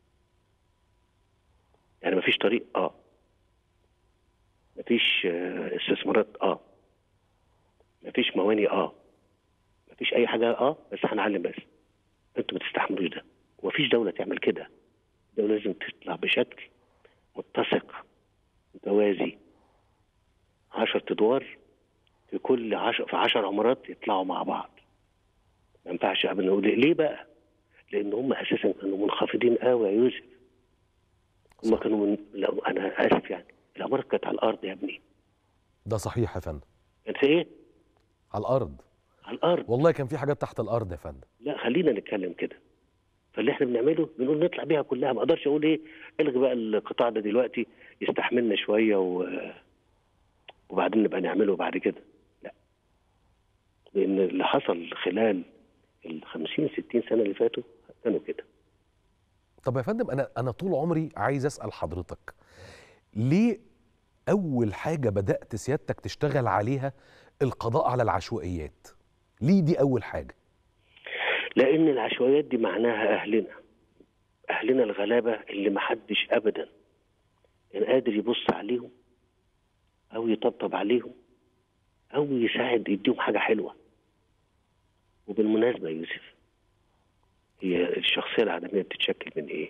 [SPEAKER 2] يعني ما فيش طريق اه ما فيش آه، استثمارات اه ما فيش مواني اه ما فيش اي حاجه اه بس هنعلم بس انتوا ما تستحملوش ده وما فيش دوله تعمل كده الدوله لازم تطلع بشكل متسق متوازي عشرة ادوار في كل عشر في عشر عمارات يطلعوا مع بعض ما ينفعش ابدا نقول ليه بقى؟ لان هم اساسا كانوا منخفضين قوي يا يوسف هم كانوا من... لا انا اسف يعني العمارات كانت على الارض يا ابني
[SPEAKER 1] ده صحيح يا فندم
[SPEAKER 2] كانت ايه؟
[SPEAKER 1] على الارض
[SPEAKER 2] على الارض
[SPEAKER 1] والله كان في حاجات تحت الارض يا فندم
[SPEAKER 2] لا خلينا نتكلم كده فاللي احنا بنعمله بنقول نطلع بيها كلها ما اقدرش اقول ايه الغي بقى القطاع ده دلوقتي يستحملنا شويه و... وبعدين نبقى نعمله بعد كده لا لان اللي حصل خلال ال 50 60 سنه اللي فاتوا كانوا كده
[SPEAKER 1] طب يا فندم انا انا طول عمري عايز اسال حضرتك ليه اول حاجه بدات سيادتك تشتغل عليها القضاء على العشوائيات ليه دي اول حاجه
[SPEAKER 2] لان العشوائيات دي معناها اهلنا اهلنا الغلابه اللي محدش ابدا كان قادر يبص عليهم او يطبطب عليهم او يساعد يديهم حاجه حلوه وبالمناسبه يا يوسف هي الشخصيه العدميه بتتشكل من ايه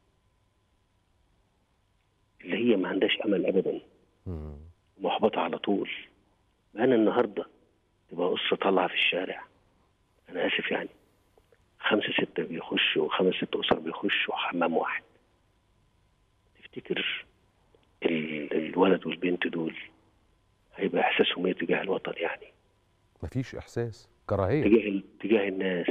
[SPEAKER 2] اللي هي ما عندهاش امل ابدا
[SPEAKER 1] مم.
[SPEAKER 2] محبطه على طول انا النهارده تبقى قصه طالعه في الشارع انا اسف يعني خمسه سته بيخشوا خمس ست اسر بيخشوا حمام واحد تفتكر ال- الولد والبنت دول هيبقى احساسهم ايه تجاه الوطن يعني
[SPEAKER 1] مفيش احساس كراهيه
[SPEAKER 2] تجاه ال- تجاه الناس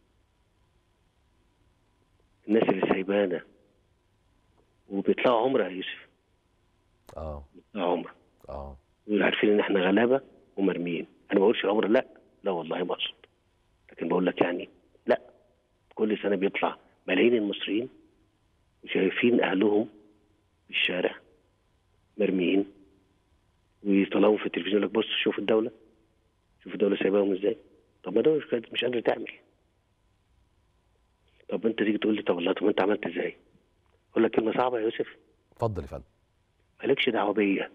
[SPEAKER 2] الناس اللي سايبانا وبيطلعوا عمره يا يوسف
[SPEAKER 1] اه
[SPEAKER 2] بيطلعوا عمره
[SPEAKER 1] اه
[SPEAKER 2] دول عارفين ان احنا غلابه ومرميين انا ما بقولش العمر لا لا والله ما اقصد لكن بقول لك يعني لا كل سنه بيطلع ملايين المصريين شايفين اهلهم في الشارع مرميين ويطلعوا في التلفزيون يقول لك بص شوف الدوله شوف الدوله سايباهم ازاي طب ما الدوله مش قادرة- مش قادره تعمل طب انت تيجي تقول لي طب والله طب انت عملت ازاي؟ اقول لك كلمه صعبه يا يوسف
[SPEAKER 1] اتفضل يا فندم
[SPEAKER 2] مالكش دعوه بيا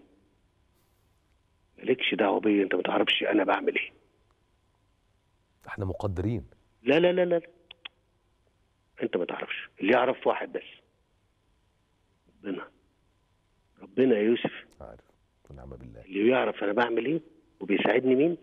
[SPEAKER 2] مالكش دعوه بيا انت ما تعرفش انا بعمل ايه
[SPEAKER 1] احنا مقدرين
[SPEAKER 2] لا لا لا لا انت ما تعرفش اللي يعرف واحد بس ربنا ربنا يا يوسف
[SPEAKER 1] عارف ونعم بالله
[SPEAKER 2] اللي بيعرف انا بعمل ايه وبيساعدني مين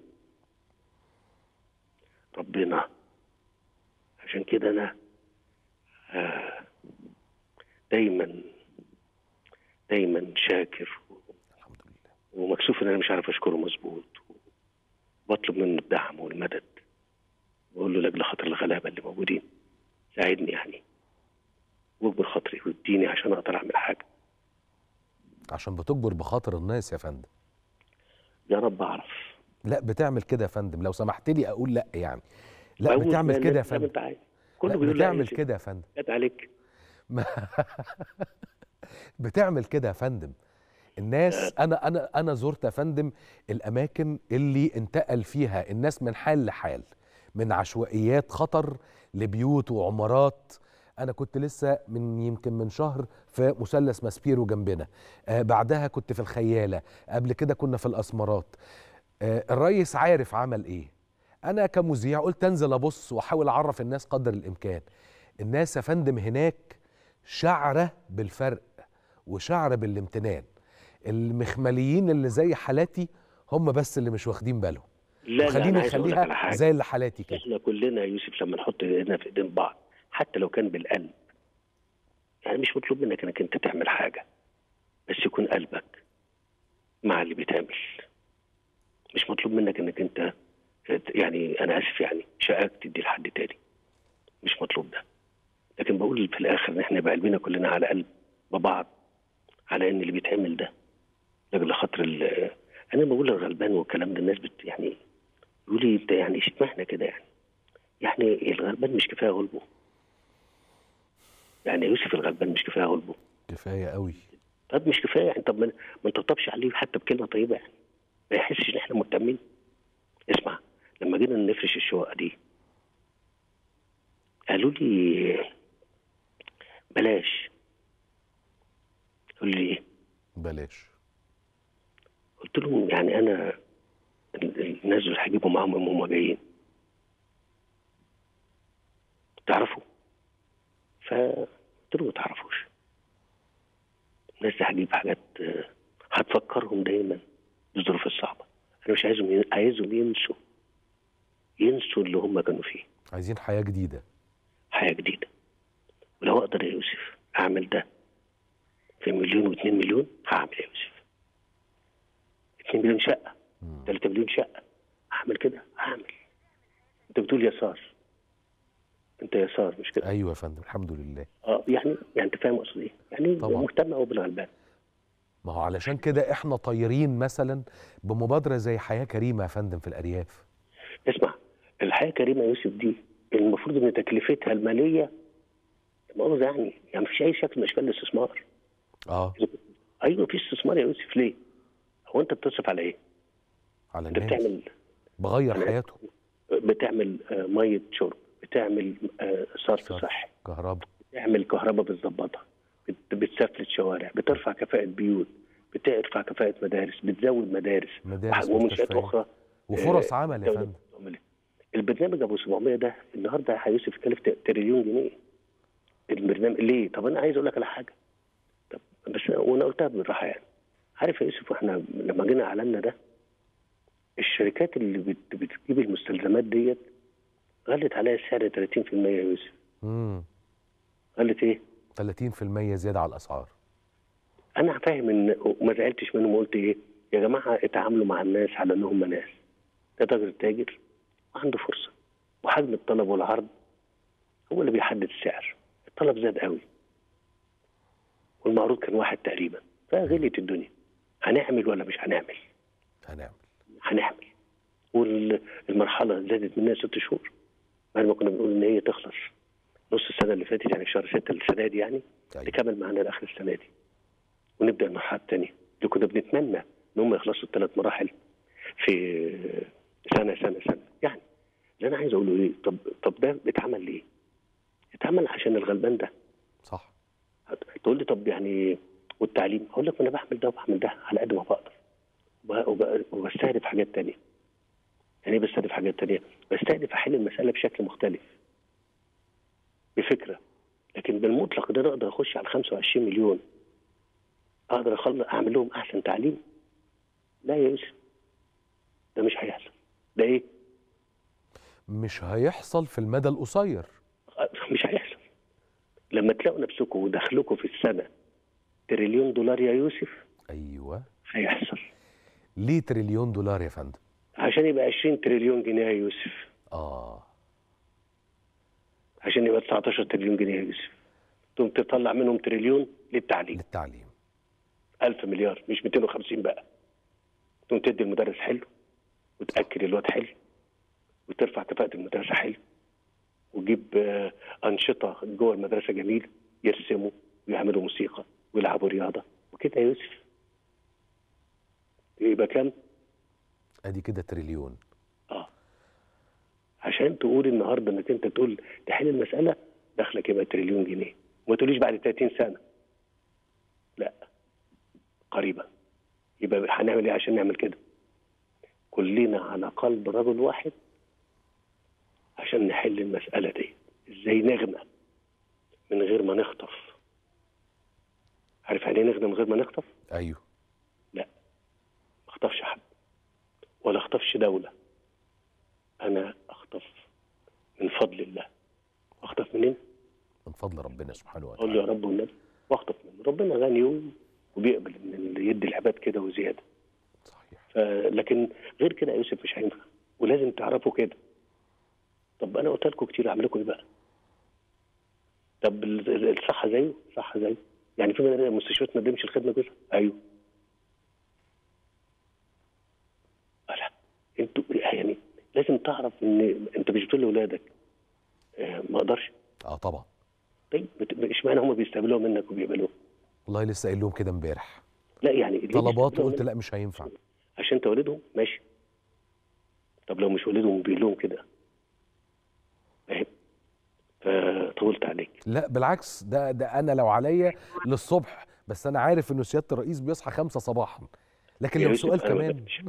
[SPEAKER 2] ربنا عشان كده انا آه، دايما دايما شاكر
[SPEAKER 1] الحمد لله
[SPEAKER 2] ومكسوف ان انا مش عارف اشكره مظبوط بطلب منه الدعم والمدد بقول له لاجل خاطر الغلابه اللي موجودين ساعدني يعني واجبر خاطري واديني عشان اقدر اعمل حاجه
[SPEAKER 1] عشان بتجبر بخاطر الناس يا فندم
[SPEAKER 2] يا رب اعرف
[SPEAKER 1] لا بتعمل كده يا فندم لو سمحت لي اقول لا يعني لا
[SPEAKER 2] بقول
[SPEAKER 1] بتعمل
[SPEAKER 2] زي
[SPEAKER 1] كده يا
[SPEAKER 2] زي ما
[SPEAKER 1] فندم
[SPEAKER 2] انت عايز
[SPEAKER 1] لا
[SPEAKER 2] كله بيقول لا يا
[SPEAKER 1] بتعمل
[SPEAKER 2] يوسف،
[SPEAKER 1] كده يا فندم
[SPEAKER 2] جت عليك
[SPEAKER 1] ما- بتعمل كده يا فندم الناس انا انا انا زرت يا فندم الاماكن اللي انتقل فيها الناس من حال لحال من عشوائيات خطر لبيوت وعمارات انا كنت لسه من يمكن من شهر في مثلث ماسبيرو جنبنا آه بعدها كنت في الخياله قبل كده كنا في الاسمرات آه الريس عارف عمل ايه انا كمذيع قلت انزل ابص واحاول اعرف الناس قدر الامكان الناس يا فندم هناك شعره بالفرق وشعره بالامتنان المخمليين اللي زي حالاتي هم بس اللي مش واخدين بالهم
[SPEAKER 2] لا لا انا
[SPEAKER 1] وخليني
[SPEAKER 2] عايز اقول لك على
[SPEAKER 1] نخليها
[SPEAKER 2] حاجه
[SPEAKER 1] زي اللي حالاتي كده
[SPEAKER 2] احنا كلنا يا يوسف لما نحط ايدينا في ايدين بعض حتى لو كان بالقلب يعني مش مطلوب منك انك انت تعمل حاجه بس يكون قلبك مع اللي بيتعمل مش مطلوب منك انك انت يعني انا اسف يعني شقاك تدي لحد تاني مش مطلوب ده لكن بقول في الاخر ان احنا يبقى قلبنا كلنا على قلب ببعض على ان اللي بيتعمل ده لاجل خاطر ال- انا بقول الغلبان والكلام ده الناس بت يعني يقول لي انت يعني اشمعنى كده يعني يعني الغلبان مش كفايه غلبه يعني يوسف الغلبان مش كفايه غلبه
[SPEAKER 1] كفايه قوي
[SPEAKER 2] طب مش كفايه يعني طب ما ما نطبطبش عليه حتى بكلمه طيبه يعني ما يحسش ان احنا مهتمين اسمع لما جينا نفرش الشقه دي قالوا لي بلاش قالوا لي ايه
[SPEAKER 1] بلاش
[SPEAKER 2] قلت لهم يعني انا ال- ال- الناس دول هجيبوا معاهم هم هم جايين تعرفوا فقلت لهم ما تعرفوش الناس دي هجيب حاجات آه، هتفكرهم دايما بالظروف الصعبه انا مش عايزهم ين- عايزهم ينسوا ينسوا اللي هم كانوا فيه
[SPEAKER 1] عايزين حياه جديده
[SPEAKER 2] حياه جديده ولو اقدر يا يوسف اعمل ده في مليون واتنين مليون هعمل يا يوسف اتنين مليون شقه
[SPEAKER 1] مم.
[SPEAKER 2] 3 مليون شقه هعمل كده هعمل انت بتقول يسار انت يسار مش كده
[SPEAKER 1] ايوه يا فندم الحمد لله
[SPEAKER 2] اه يعني يعني انت فاهم قصدي ايه يعني
[SPEAKER 1] طبعا.
[SPEAKER 2] مهتم قوي بالغلبان
[SPEAKER 1] ما هو علشان كده احنا طايرين مثلا بمبادره زي حياه كريمه يا فندم في الارياف
[SPEAKER 2] اسمع الحياه كريمه يا يوسف دي المفروض ان تكلفتها الماليه مؤاخذه يعني يعني مفيش اي شكل من اشكال الاستثمار
[SPEAKER 1] اه
[SPEAKER 2] ايوه في استثمار يا يوسف ليه؟ هو انت بتصرف على ايه؟
[SPEAKER 1] على
[SPEAKER 2] انت
[SPEAKER 1] الناس
[SPEAKER 2] بتعمل
[SPEAKER 1] بغير
[SPEAKER 2] أنا-
[SPEAKER 1] حياته
[SPEAKER 2] بتعمل آه، ميه شرب بتعمل آه، صرف
[SPEAKER 1] صرف.
[SPEAKER 2] صحي
[SPEAKER 1] كهرباء
[SPEAKER 2] بتعمل كهرباء بتظبطها بت- بتسفلت شوارع بترفع كفاءة بيوت بترفع كفاءة مدارس بتزود مدارس
[SPEAKER 1] مدارس
[SPEAKER 2] ومنشآت
[SPEAKER 1] مستشفيات
[SPEAKER 2] أخرى
[SPEAKER 1] وفرص
[SPEAKER 2] آه،
[SPEAKER 1] عمل يا
[SPEAKER 2] دولة
[SPEAKER 1] فندم
[SPEAKER 2] بتعمل. البرنامج ابو 700 ده النهارده هيوسف يكلف ت- تريليون جنيه البرنامج ليه؟ طب انا عايز اقول لك على حاجه طب بس وانا قلتها بالراحه يعني عارف يا يوسف واحنا لما جينا اعلنا ده الشركات اللي بت- بتجيب المستلزمات ديت غلت عليها السعر 30% يا يوسف
[SPEAKER 1] امم
[SPEAKER 2] غلت ايه؟
[SPEAKER 1] 30% زياده على الاسعار
[SPEAKER 2] انا فاهم ان وما زعلتش منهم وقلت ايه يا جماعه اتعاملوا مع الناس على ان هم ناس ده تاجر تاجر وعنده فرصه وحجم الطلب والعرض هو اللي بيحدد السعر الطلب زاد قوي والمعروض كان واحد تقريبا فغليت الدنيا هنعمل ولا مش هنعمل
[SPEAKER 1] هنعمل
[SPEAKER 2] هنعمل والمرحله زادت منها ست شهور بعد ما كنا بنقول ان هي تخلص نص السنه اللي فاتت يعني في شهر ستة السنه دي يعني
[SPEAKER 1] أيوة.
[SPEAKER 2] تكمل معانا لاخر السنه دي ونبدا المرحله الثانيه اللي كنا بنتمنى ان هم يخلصوا الثلاث مراحل في سنه سنه سنه يعني اللي انا عايز اقوله ايه طب طب ده بيتعمل ليه؟ اتعمل عشان الغلبان ده
[SPEAKER 1] صح
[SPEAKER 2] تقول لي طب يعني والتعليم اقول لك ما انا بعمل ده وبعمل ده على قد ما بقدر وب- وب- وبستهدف حاجات تانية يعني ايه بستهدف حاجات تانية بستهدف احل المسألة بشكل مختلف بفكرة لكن بالمطلق ده انا اقدر اخش على 25 مليون اقدر اخلص اعمل لهم احسن تعليم لا يا يوسف ده مش هيحصل ده ايه
[SPEAKER 1] مش هيحصل في المدى القصير
[SPEAKER 2] مش هيحصل لما تلاقوا نفسكم ودخلكم في السنه تريليون دولار يا يوسف
[SPEAKER 1] ايوه
[SPEAKER 2] هيحصل
[SPEAKER 1] ليه تريليون دولار يا فندم
[SPEAKER 2] عشان يبقى 20 تريليون جنيه يا يوسف
[SPEAKER 1] اه
[SPEAKER 2] عشان يبقى 19 تريليون جنيه يا يوسف تقوم تطلع منهم تريليون للتعليم
[SPEAKER 1] للتعليم
[SPEAKER 2] 1000 مليار مش 250 بقى تقوم تدي المدرس حلو وتاكل الواد حلو وترفع كفاءه المدرسه حلو وتجيب آه، انشطه جوه المدرسه جميله يرسموا ويعملوا موسيقى ويلعبوا رياضه وكده يا يوسف يبقى كام؟
[SPEAKER 1] ادي كده تريليون
[SPEAKER 2] اه عشان تقول النهارده انك انت تقول تحل المساله دخلك يبقى تريليون جنيه وما تقوليش بعد 30 سنه لا قريبا يبقى هنعمل ايه عشان نعمل كده كلنا على قلب رجل واحد عشان نحل المساله دي ازاي نغنى من غير ما نخطف عارف يعني ايه نغنى من غير ما نخطف
[SPEAKER 1] ايوه
[SPEAKER 2] لا ما اخطفش حد ولا اخطفش دولة أنا أخطف من فضل الله أخطف منين؟
[SPEAKER 1] من فضل ربنا سبحانه
[SPEAKER 2] أقول له
[SPEAKER 1] وتعالى
[SPEAKER 2] يا رب والنبي وأخطف منه ربنا غني و- وبيقبل إن اللي يدي العباد كده وزيادة
[SPEAKER 1] صحيح
[SPEAKER 2] ف... لكن غير كده يا يوسف مش هينفع ولازم تعرفوا كده طب أنا قلت لكم كتير أعمل لكم إيه بقى؟ طب ال- ال- الصحة زيه؟ صحة زيه يعني في مدارس- مستشفيات ما تقدمش الخدمة جزء؟ أيوه لا انتوا يعني لازم تعرف ان انت مش بتقول لاولادك آه، ما اقدرش
[SPEAKER 1] اه طبعا
[SPEAKER 2] طيب بت- اشمعنى هم بيستقبلوها منك وبيقبلوها
[SPEAKER 1] والله لسه قايل لهم كده امبارح
[SPEAKER 2] لا يعني ليه
[SPEAKER 1] طلبات
[SPEAKER 2] بيستقبلوها
[SPEAKER 1] وقلت
[SPEAKER 2] منك؟
[SPEAKER 1] لا مش هينفع
[SPEAKER 2] عشان انت والدهم ماشي طب لو مش والدهم وبيقول لهم كده فاهم فطولت عليك
[SPEAKER 1] لا بالعكس ده ده انا لو عليا للصبح بس انا عارف انه سياده الرئيس بيصحى خمسة صباحا لكن
[SPEAKER 2] يا
[SPEAKER 1] لو
[SPEAKER 2] يوسف،
[SPEAKER 1] سؤال
[SPEAKER 2] أنا ما
[SPEAKER 1] كمان
[SPEAKER 2] بقدرش.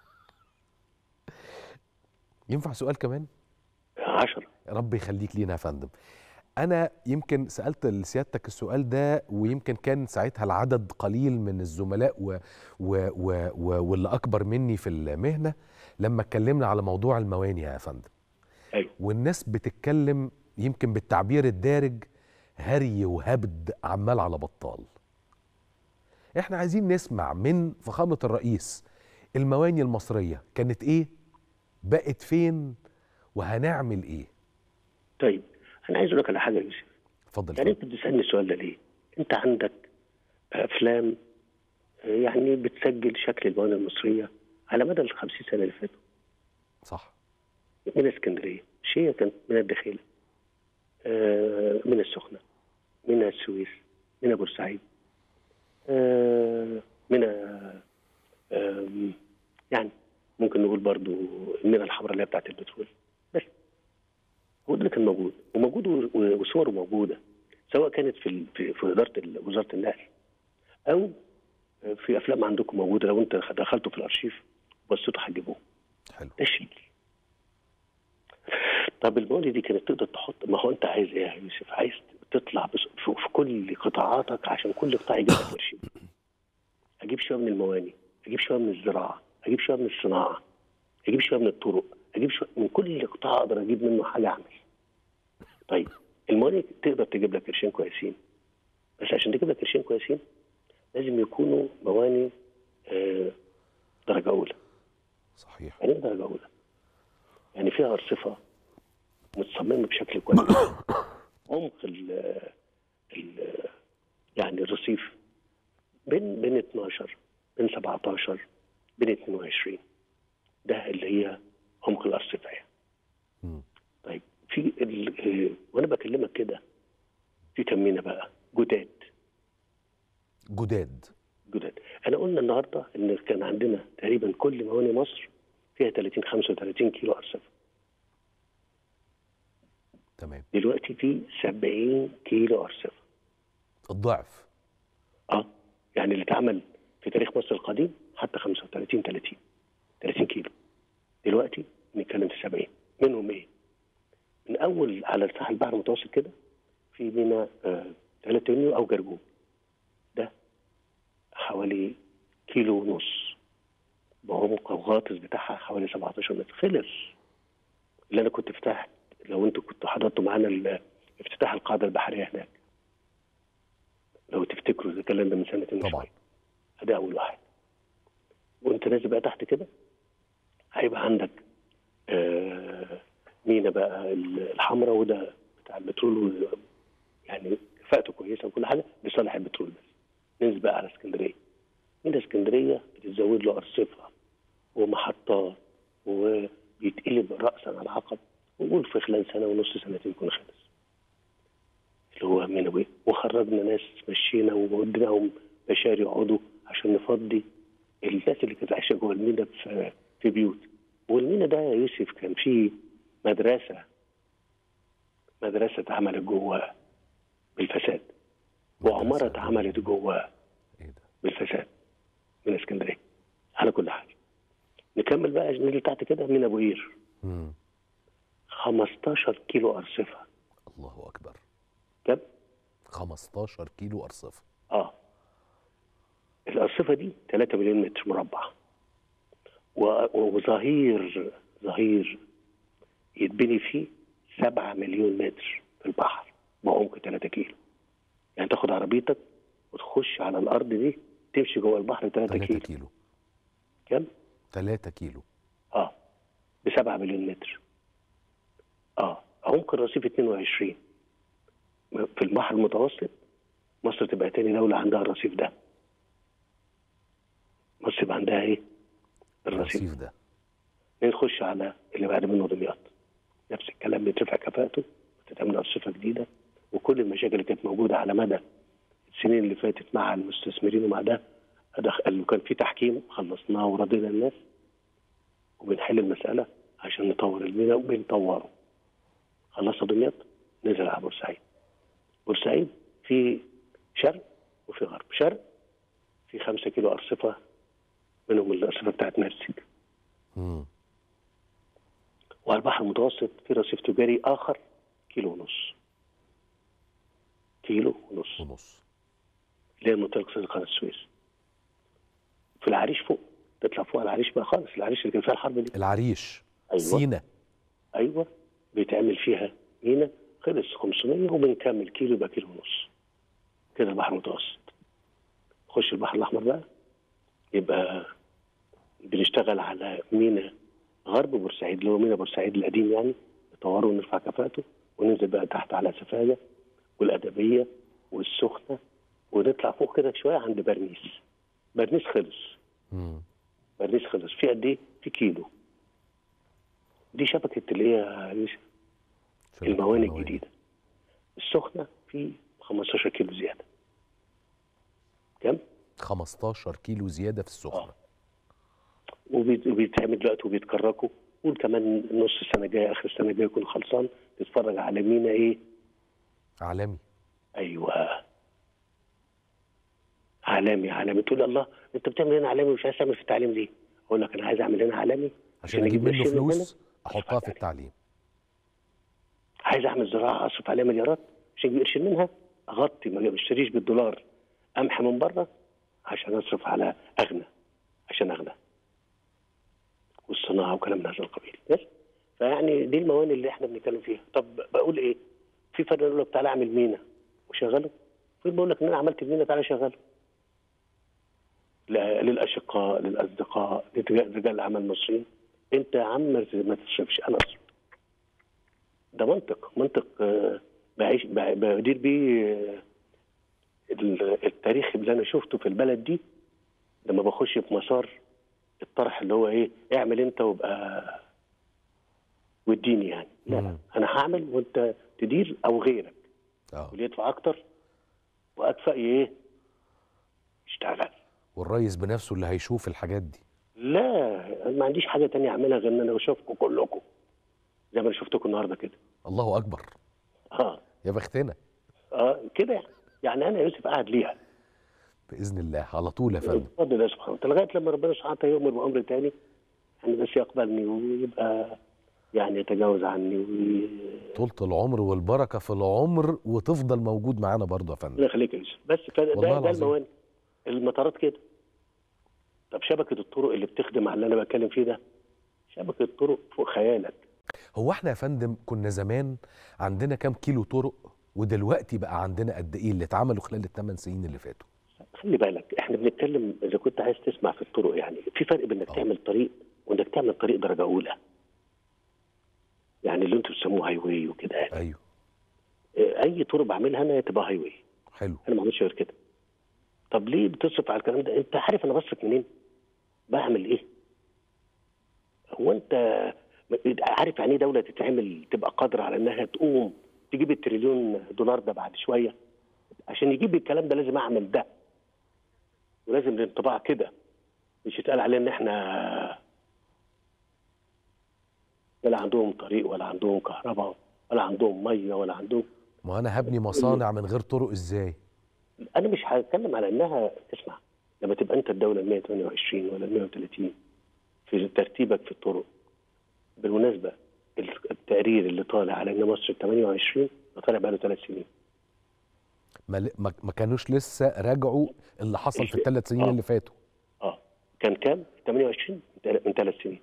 [SPEAKER 1] ينفع سؤال كمان
[SPEAKER 2] عشرة
[SPEAKER 1] ربي يخليك لينا يا فندم انا يمكن سالت سيادتك السؤال ده ويمكن كان ساعتها العدد قليل من الزملاء و و و و واللي اكبر مني في المهنه لما اتكلمنا على موضوع المواني يا فندم
[SPEAKER 2] ايوه
[SPEAKER 1] والناس بتتكلم يمكن بالتعبير الدارج هري وهبد عمال على بطال احنا عايزين نسمع من فخامة الرئيس المواني المصرية كانت ايه بقت فين وهنعمل ايه
[SPEAKER 2] طيب انا عايز اقول لك على حاجه يا يوسف
[SPEAKER 1] اتفضل
[SPEAKER 2] يعني
[SPEAKER 1] فندم.
[SPEAKER 2] انت بتسالني السؤال ده ليه؟ انت عندك افلام آه، يعني بتسجل شكل الموانئ المصريه على مدى ال 50 سنه اللي فاتوا
[SPEAKER 1] صح
[SPEAKER 2] من اسكندريه مش هي كانت من الدخيله آه، من السخنه من السويس من بورسعيد آه، من آه، آم، يعني ممكن نقول برضو المينا الحمراء اللي هي بتاعت البترول بس هو ده اللي كان موجود وموجود و- و- وصوره موجوده سواء كانت في ال- في, في اداره ال- وزاره النقل او في افلام عندكم موجوده لو انت دخلتوا في الارشيف بصيتوا هتجيبوه
[SPEAKER 1] حلو
[SPEAKER 2] ده شيء طب الموانئ دي كانت تقدر تحط ما هو انت عايز ايه يا يوسف عايز تطلع بس في, في كل قطاعاتك عشان كل قطاع يجيب لك قرشين اجيب شويه من الموانئ اجيب شويه من الزراعه اجيب شويه من الصناعه اجيب شويه من الطرق اجيب شويه من كل قطاع اقدر اجيب منه حاجه اعمل طيب الموانئ تقدر تجيب لك قرشين كويسين بس عشان تجيب لك قرشين كويسين لازم يكونوا موانئ آه، درجه اولى
[SPEAKER 1] صحيح
[SPEAKER 2] يعني ايه درجه اولى؟ يعني فيها ارصفه متصممه بشكل كويس عمق ال ال يعني الرصيف بين بين 12 بين 17 بين 22 ده اللي هي عمق الارصفه يعني.
[SPEAKER 1] مم.
[SPEAKER 2] طيب في ال... آه، وانا بكلمك كده في كمينه بقى جداد
[SPEAKER 1] جداد
[SPEAKER 2] جداد انا قلنا النهارده ان كان عندنا تقريبا كل موانئ مصر فيها 30 35 كيلو ارصفه
[SPEAKER 1] تمام
[SPEAKER 2] دلوقتي في 70 كيلو ارصفه
[SPEAKER 1] الضعف
[SPEAKER 2] اه يعني اللي اتعمل في تاريخ مصر القديم حتى 35 30 30 كيلو دلوقتي بنتكلم في 70 منهم ايه؟ من اول على ساحل البحر المتوسط كده في مينا آه 3 يونيو او جرجون ده حوالي كيلو ونص بعمق الغاطس بتاعها حوالي 17 متر خلص اللي انا كنت فتحت لو انتوا كنتوا حضرتوا معانا ال- افتتاح القاعده البحريه هناك لو تفتكروا ده الكلام ده من سنتين
[SPEAKER 1] طبعا
[SPEAKER 2] وشوية. ده اول واحد وانت نازل بقى تحت كده هيبقى عندك آه مينا بقى الحمراء وده بتاع البترول و- يعني كفاءته كويسه وكل حاجه لصالح البترول بس ننزل بقى على اسكندريه مينا اسكندريه بتتزود له ارصفه ومحطات وبيتقلب راسا على عقب ونقول في خلال سنه ونص سنتين يكون خلص اللي هو مينوي وخرجنا ناس مشينا ووديناهم بشار يقعدوا عشان نفضي الناس اللي كانت عايشه جوه المينا في في بيوت والمينا ده يا يوسف كان فيه مدرسه مدرسه اتعملت جواه بالفساد وعماره اتعملت جواه
[SPEAKER 1] ايه ده
[SPEAKER 2] بالفساد من اسكندريه على كل حال نكمل بقى ننزل تحت كده من ابو قير
[SPEAKER 1] مم.
[SPEAKER 2] 15 كيلو ارصفه
[SPEAKER 1] الله اكبر
[SPEAKER 2] كم
[SPEAKER 1] 15 كيلو ارصفه
[SPEAKER 2] اه الارصفه دي 3 مليون متر مربع و- وظهير ظهير يتبني فيه 7 مليون متر في البحر بعمق 3 كيلو يعني تاخد عربيتك وتخش على الارض دي تمشي جوه البحر 3
[SPEAKER 1] 3
[SPEAKER 2] كيلو
[SPEAKER 1] كيلو
[SPEAKER 2] كم
[SPEAKER 1] 3 كيلو
[SPEAKER 2] اه ب 7 مليون متر اه عمق الرصيف 22 في البحر المتوسط مصر تبقى تاني دولة عندها الرصيف ده مصر يبقى عندها ايه؟ الرصيف
[SPEAKER 1] الرصيف ده
[SPEAKER 2] نخش على اللي بعد منه دمياط نفس الكلام بيترفع كفاءته وتتعمل أرصفة جديدة وكل المشاكل اللي كانت موجودة على مدى السنين اللي فاتت مع المستثمرين ومع ده أدخل وكان في تحكيم خلصناه ورضينا الناس وبنحل المسألة عشان نطور الميناء وبنطوره خلصنا دمياط نزل على بورسعيد بورسعيد في شرق وفي غرب شرق في خمسة كيلو أرصفة منهم الأرصفة بتاعت مرسك
[SPEAKER 1] مم.
[SPEAKER 2] وعلى البحر المتوسط في رصيف تجاري آخر كيلو ونص كيلو ونص
[SPEAKER 1] ونص
[SPEAKER 2] اللي هي منطقة صدر قناة السويس في العريش فوق تطلع فوق على العريش بقى خالص العريش اللي كان فيها الحرب دي
[SPEAKER 1] العريش
[SPEAKER 2] أيوة.
[SPEAKER 1] سينا
[SPEAKER 2] ايوه بيتعمل فيها مينا خلص 500 وبنكمل كيلو يبقى كيلو ونص كده البحر المتوسط خش البحر الاحمر بقى يبقى بنشتغل على مينا غرب بورسعيد اللي هو مينا بورسعيد القديم يعني نطوره ونرفع كفاءته وننزل بقى تحت على سفاجه والادبيه والسخنه ونطلع فوق كده شويه عند برنيس برنيس خلص
[SPEAKER 1] مم.
[SPEAKER 2] برنيس خلص في قد ايه؟ في كيلو دي شبكه اللي هي يوسف
[SPEAKER 1] شبكة
[SPEAKER 2] الموانئ
[SPEAKER 1] الموانئ.
[SPEAKER 2] الجديده السخنه في 15 كيلو زياده كم؟
[SPEAKER 1] 15 كيلو زياده في السخنه
[SPEAKER 2] آه. وبيت- وبيتعمل دلوقتي وبيتكركوا قول كمان نص السنه الجايه اخر السنه الجايه يكون خلصان تتفرج على مينا ايه؟
[SPEAKER 1] عالمي
[SPEAKER 2] ايوه عالمي عالمي تقول الله انت بتعمل هنا عالمي ومش عايز تعمل في التعليم ليه؟ اقول لك انا عايز اعمل هنا عالمي
[SPEAKER 1] عشان اجيب منه
[SPEAKER 2] قرشين من هنا
[SPEAKER 1] فلوس احطها في التعليم
[SPEAKER 2] عايز اعمل زراعه اصرف عليها مليارات عشان اجيب قرشين منها اغطي ما اشتريش بالدولار قمح من بره عشان اصرف على اغنى عشان اغنى والصناعه وكلام من هذا القبيل بس فيعني دي الموانئ اللي احنا بنتكلم فيها طب بقول ايه في فرق يقول لك تعالى اعمل مينا وشغله في بقول لك ان انا عملت مينا تعالى شغله لا- للاشقاء للاصدقاء لرجال رجال الاعمال المصريين انت يا عم ما تصرفش انا اصرف ده منطق منطق آه، بعيش ب- بدير بيه آه، ال- التاريخ اللي انا شفته في البلد دي لما بخش في مسار الطرح اللي هو ايه اعمل انت وابقى واديني يعني لا
[SPEAKER 1] مم.
[SPEAKER 2] انا هعمل وانت تدير او غيرك
[SPEAKER 1] اه
[SPEAKER 2] واللي يدفع اكتر واكفأ ايه يشتغل
[SPEAKER 1] والريس بنفسه اللي هيشوف الحاجات دي
[SPEAKER 2] لا أنا ما عنديش حاجه تانية اعملها غير ان انا اشوفكم كلكم زي ما انا شفتكم النهارده كده
[SPEAKER 1] الله اكبر
[SPEAKER 2] اه
[SPEAKER 1] يا بختنا
[SPEAKER 2] اه كده يعني. يعني انا يوسف قاعد ليها
[SPEAKER 1] باذن الله على طول يا فندم
[SPEAKER 2] بفضل الله سبحانه وتعالى لغايه لما ربنا سبحانه وتعالى يؤمر بامر تاني يعني بس يقبلني ويبقى يعني يتجاوز عني وي...
[SPEAKER 1] طولة العمر والبركه في العمر وتفضل موجود معانا برضه يا فندم
[SPEAKER 2] الله يخليك يا يوسف بس فده
[SPEAKER 1] والله
[SPEAKER 2] ده, ده
[SPEAKER 1] العظيم.
[SPEAKER 2] الموانئ المطارات كده طب شبكه الطرق اللي بتخدم على اللي انا بتكلم فيه ده شبكه طرق فوق خيالك
[SPEAKER 1] هو احنا يا فندم كنا زمان عندنا كام كيلو طرق ودلوقتي بقى عندنا قد ايه اللي اتعملوا خلال الثمان سنين اللي فاتوا
[SPEAKER 2] خلي بالك احنا بنتكلم اذا كنت عايز تسمع في الطرق يعني في فرق بين انك
[SPEAKER 1] آه.
[SPEAKER 2] تعمل طريق وانك تعمل طريق درجه اولى يعني اللي انتوا بتسموه هاي واي وكده يعني
[SPEAKER 1] ايوه
[SPEAKER 2] اه، اي طرق بعملها انا تبقى هاي واي
[SPEAKER 1] حلو
[SPEAKER 2] انا ما بعملش غير كده طب ليه بتصرف على الكلام ده انت عارف انا بصرف منين بعمل ايه هو انت عارف يعني ايه دوله تتعمل تبقى قادره على انها تقوم تجيب التريليون دولار ده بعد شويه عشان يجيب الكلام ده لازم اعمل ده ولازم الانطباع كده مش يتقال علينا ان احنا ولا عندهم طريق ولا عندهم كهرباء ولا عندهم ميه ولا عندهم
[SPEAKER 1] ما انا هبني مصانع من غير طرق ازاي
[SPEAKER 2] انا مش هتكلم على انها اسمع لما تبقى انت الدوله ال 128 ولا ال 130 في ترتيبك في الطرق بالمناسبه التقرير اللي طالع على ان مصر 28 ده طالع بقى له ثلاث سنين
[SPEAKER 1] ما, ل- ما ما كانوش لسه راجعوا اللي حصل في الثلاث سنين
[SPEAKER 2] آه.
[SPEAKER 1] اللي فاتوا
[SPEAKER 2] اه كان كام؟ 28 من ثلاث سنين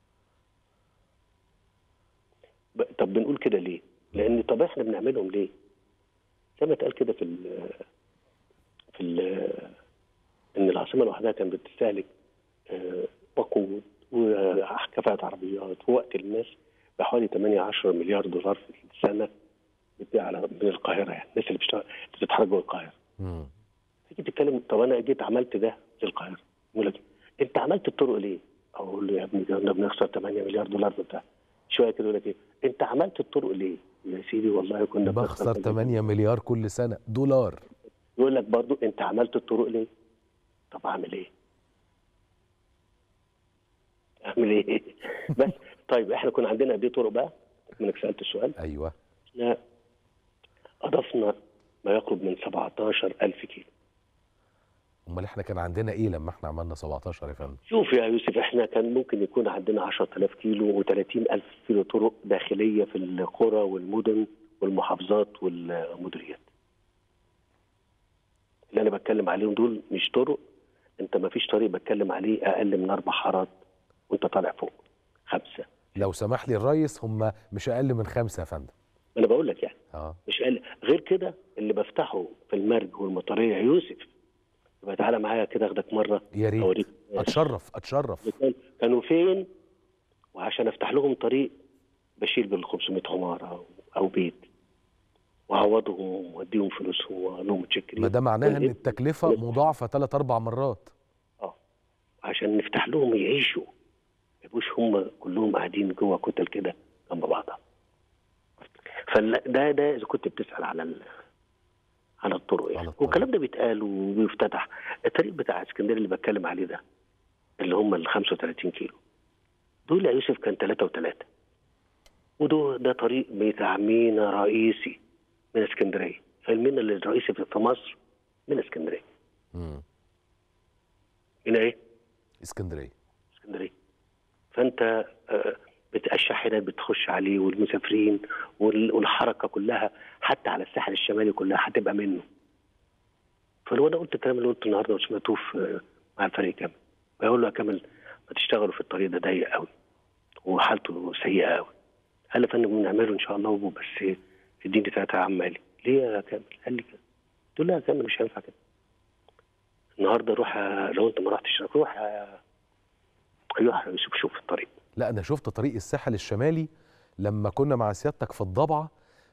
[SPEAKER 2] ب- طب بنقول كده ليه؟ لان طب احنا بنعملهم ليه؟ زي ما اتقال كده في ال في ال ان العاصمه لوحدها كانت بتستهلك آه، وقود وكفاءة عربيات ووقت الناس بحوالي 8 10 مليار دولار في السنه بتبيع على من القاهره يعني الناس اللي بتشتغل اللي بتتحرك جوه القاهره
[SPEAKER 1] مم.
[SPEAKER 2] تيجي تتكلم طب انا جيت عملت ده في القاهره يقول لك انت عملت الطرق ليه؟ اقول له يا ابني كنا بنخسر 8 مليار دولار بتاع شويه كده يقول لك ايه؟ انت عملت الطرق ليه؟ يا سيدي والله كنا
[SPEAKER 1] بخسر 8 مليار كل سنه دولار
[SPEAKER 2] يقول لك برضو انت عملت الطرق ليه؟ طب اعمل ايه؟ اعمل ايه؟ بس طيب احنا كنا عندنا قد ايه طرق بقى؟ منك سالت السؤال
[SPEAKER 1] ايوه
[SPEAKER 2] احنا اضفنا ما يقرب من 17000 كيلو
[SPEAKER 1] امال احنا كان عندنا ايه لما احنا عملنا 17 يا فندم
[SPEAKER 2] شوف يا يوسف احنا كان ممكن يكون عندنا 10000 كيلو و30000 كيلو طرق داخليه في القرى والمدن والمحافظات والمديريات. اللي انا بتكلم عليهم دول مش طرق انت ما فيش طريق بتكلم عليه اقل من اربع حارات وانت طالع فوق خمسه
[SPEAKER 1] لو سمح لي الريس هم مش اقل من خمسه يا فندم
[SPEAKER 2] انا بقول لك يعني
[SPEAKER 1] اه
[SPEAKER 2] مش اقل غير كده اللي بفتحه في المرج والمطريه يا يوسف يبقى تعالى معايا كده اخدك مره
[SPEAKER 1] يا ريت
[SPEAKER 2] اوريك
[SPEAKER 1] اتشرف اتشرف
[SPEAKER 2] كان- كانوا فين وعشان افتح لهم طريق بشيل بال 500 عماره او او بيت واعوضهم واديهم فلوسهم واقول لهم متشكرين
[SPEAKER 1] ما ده معناها ان
[SPEAKER 2] كل-
[SPEAKER 1] التكلفه مضاعفه ثلاث اربع مرات
[SPEAKER 2] اه عشان نفتح لهم يعيشوا ما يبقوش هم كلهم قاعدين جوه كتل كده جنب بعضها فده ده اذا كنت بتسال على ال... على الطرق
[SPEAKER 1] على
[SPEAKER 2] يعني
[SPEAKER 1] الطريق.
[SPEAKER 2] والكلام ده بيتقال وبيفتتح الطريق بتاع اسكندريه اللي بتكلم عليه ده اللي هم ال 35 كيلو دول يا يوسف كان ثلاثة وثلاثة وده ده طريق بتاع مينا رئيسي من اسكندريه المينا اللي الرئيسي في في مصر من اسكندريه
[SPEAKER 1] مم.
[SPEAKER 2] هنا ايه؟
[SPEAKER 1] اسكندريه
[SPEAKER 2] اسكندريه فانت آه، بت- الشاحنات بتخش عليه والمسافرين وال- والحركه كلها حتى على الساحل الشمالي كلها هتبقى منه فلو انا قلت الكلام اللي قلته النهارده وسمعتوه في مع الفريق كامل بقول له يا كامل ما تشتغلوا في الطريق ده ضيق قوي وحالته سيئه قوي قال لي يا فندم بنعمله ان شاء الله بس اديني ثلاثة عم مالي ليه يا كامل؟ قال لي كده قلت له لا يا كامل مش هينفع كده النهارده روح لو انت ما رحتش روح روح يوسف شوف الطريق
[SPEAKER 1] لا انا شفت طريق الساحل الشمالي لما كنا مع سيادتك في الضبعه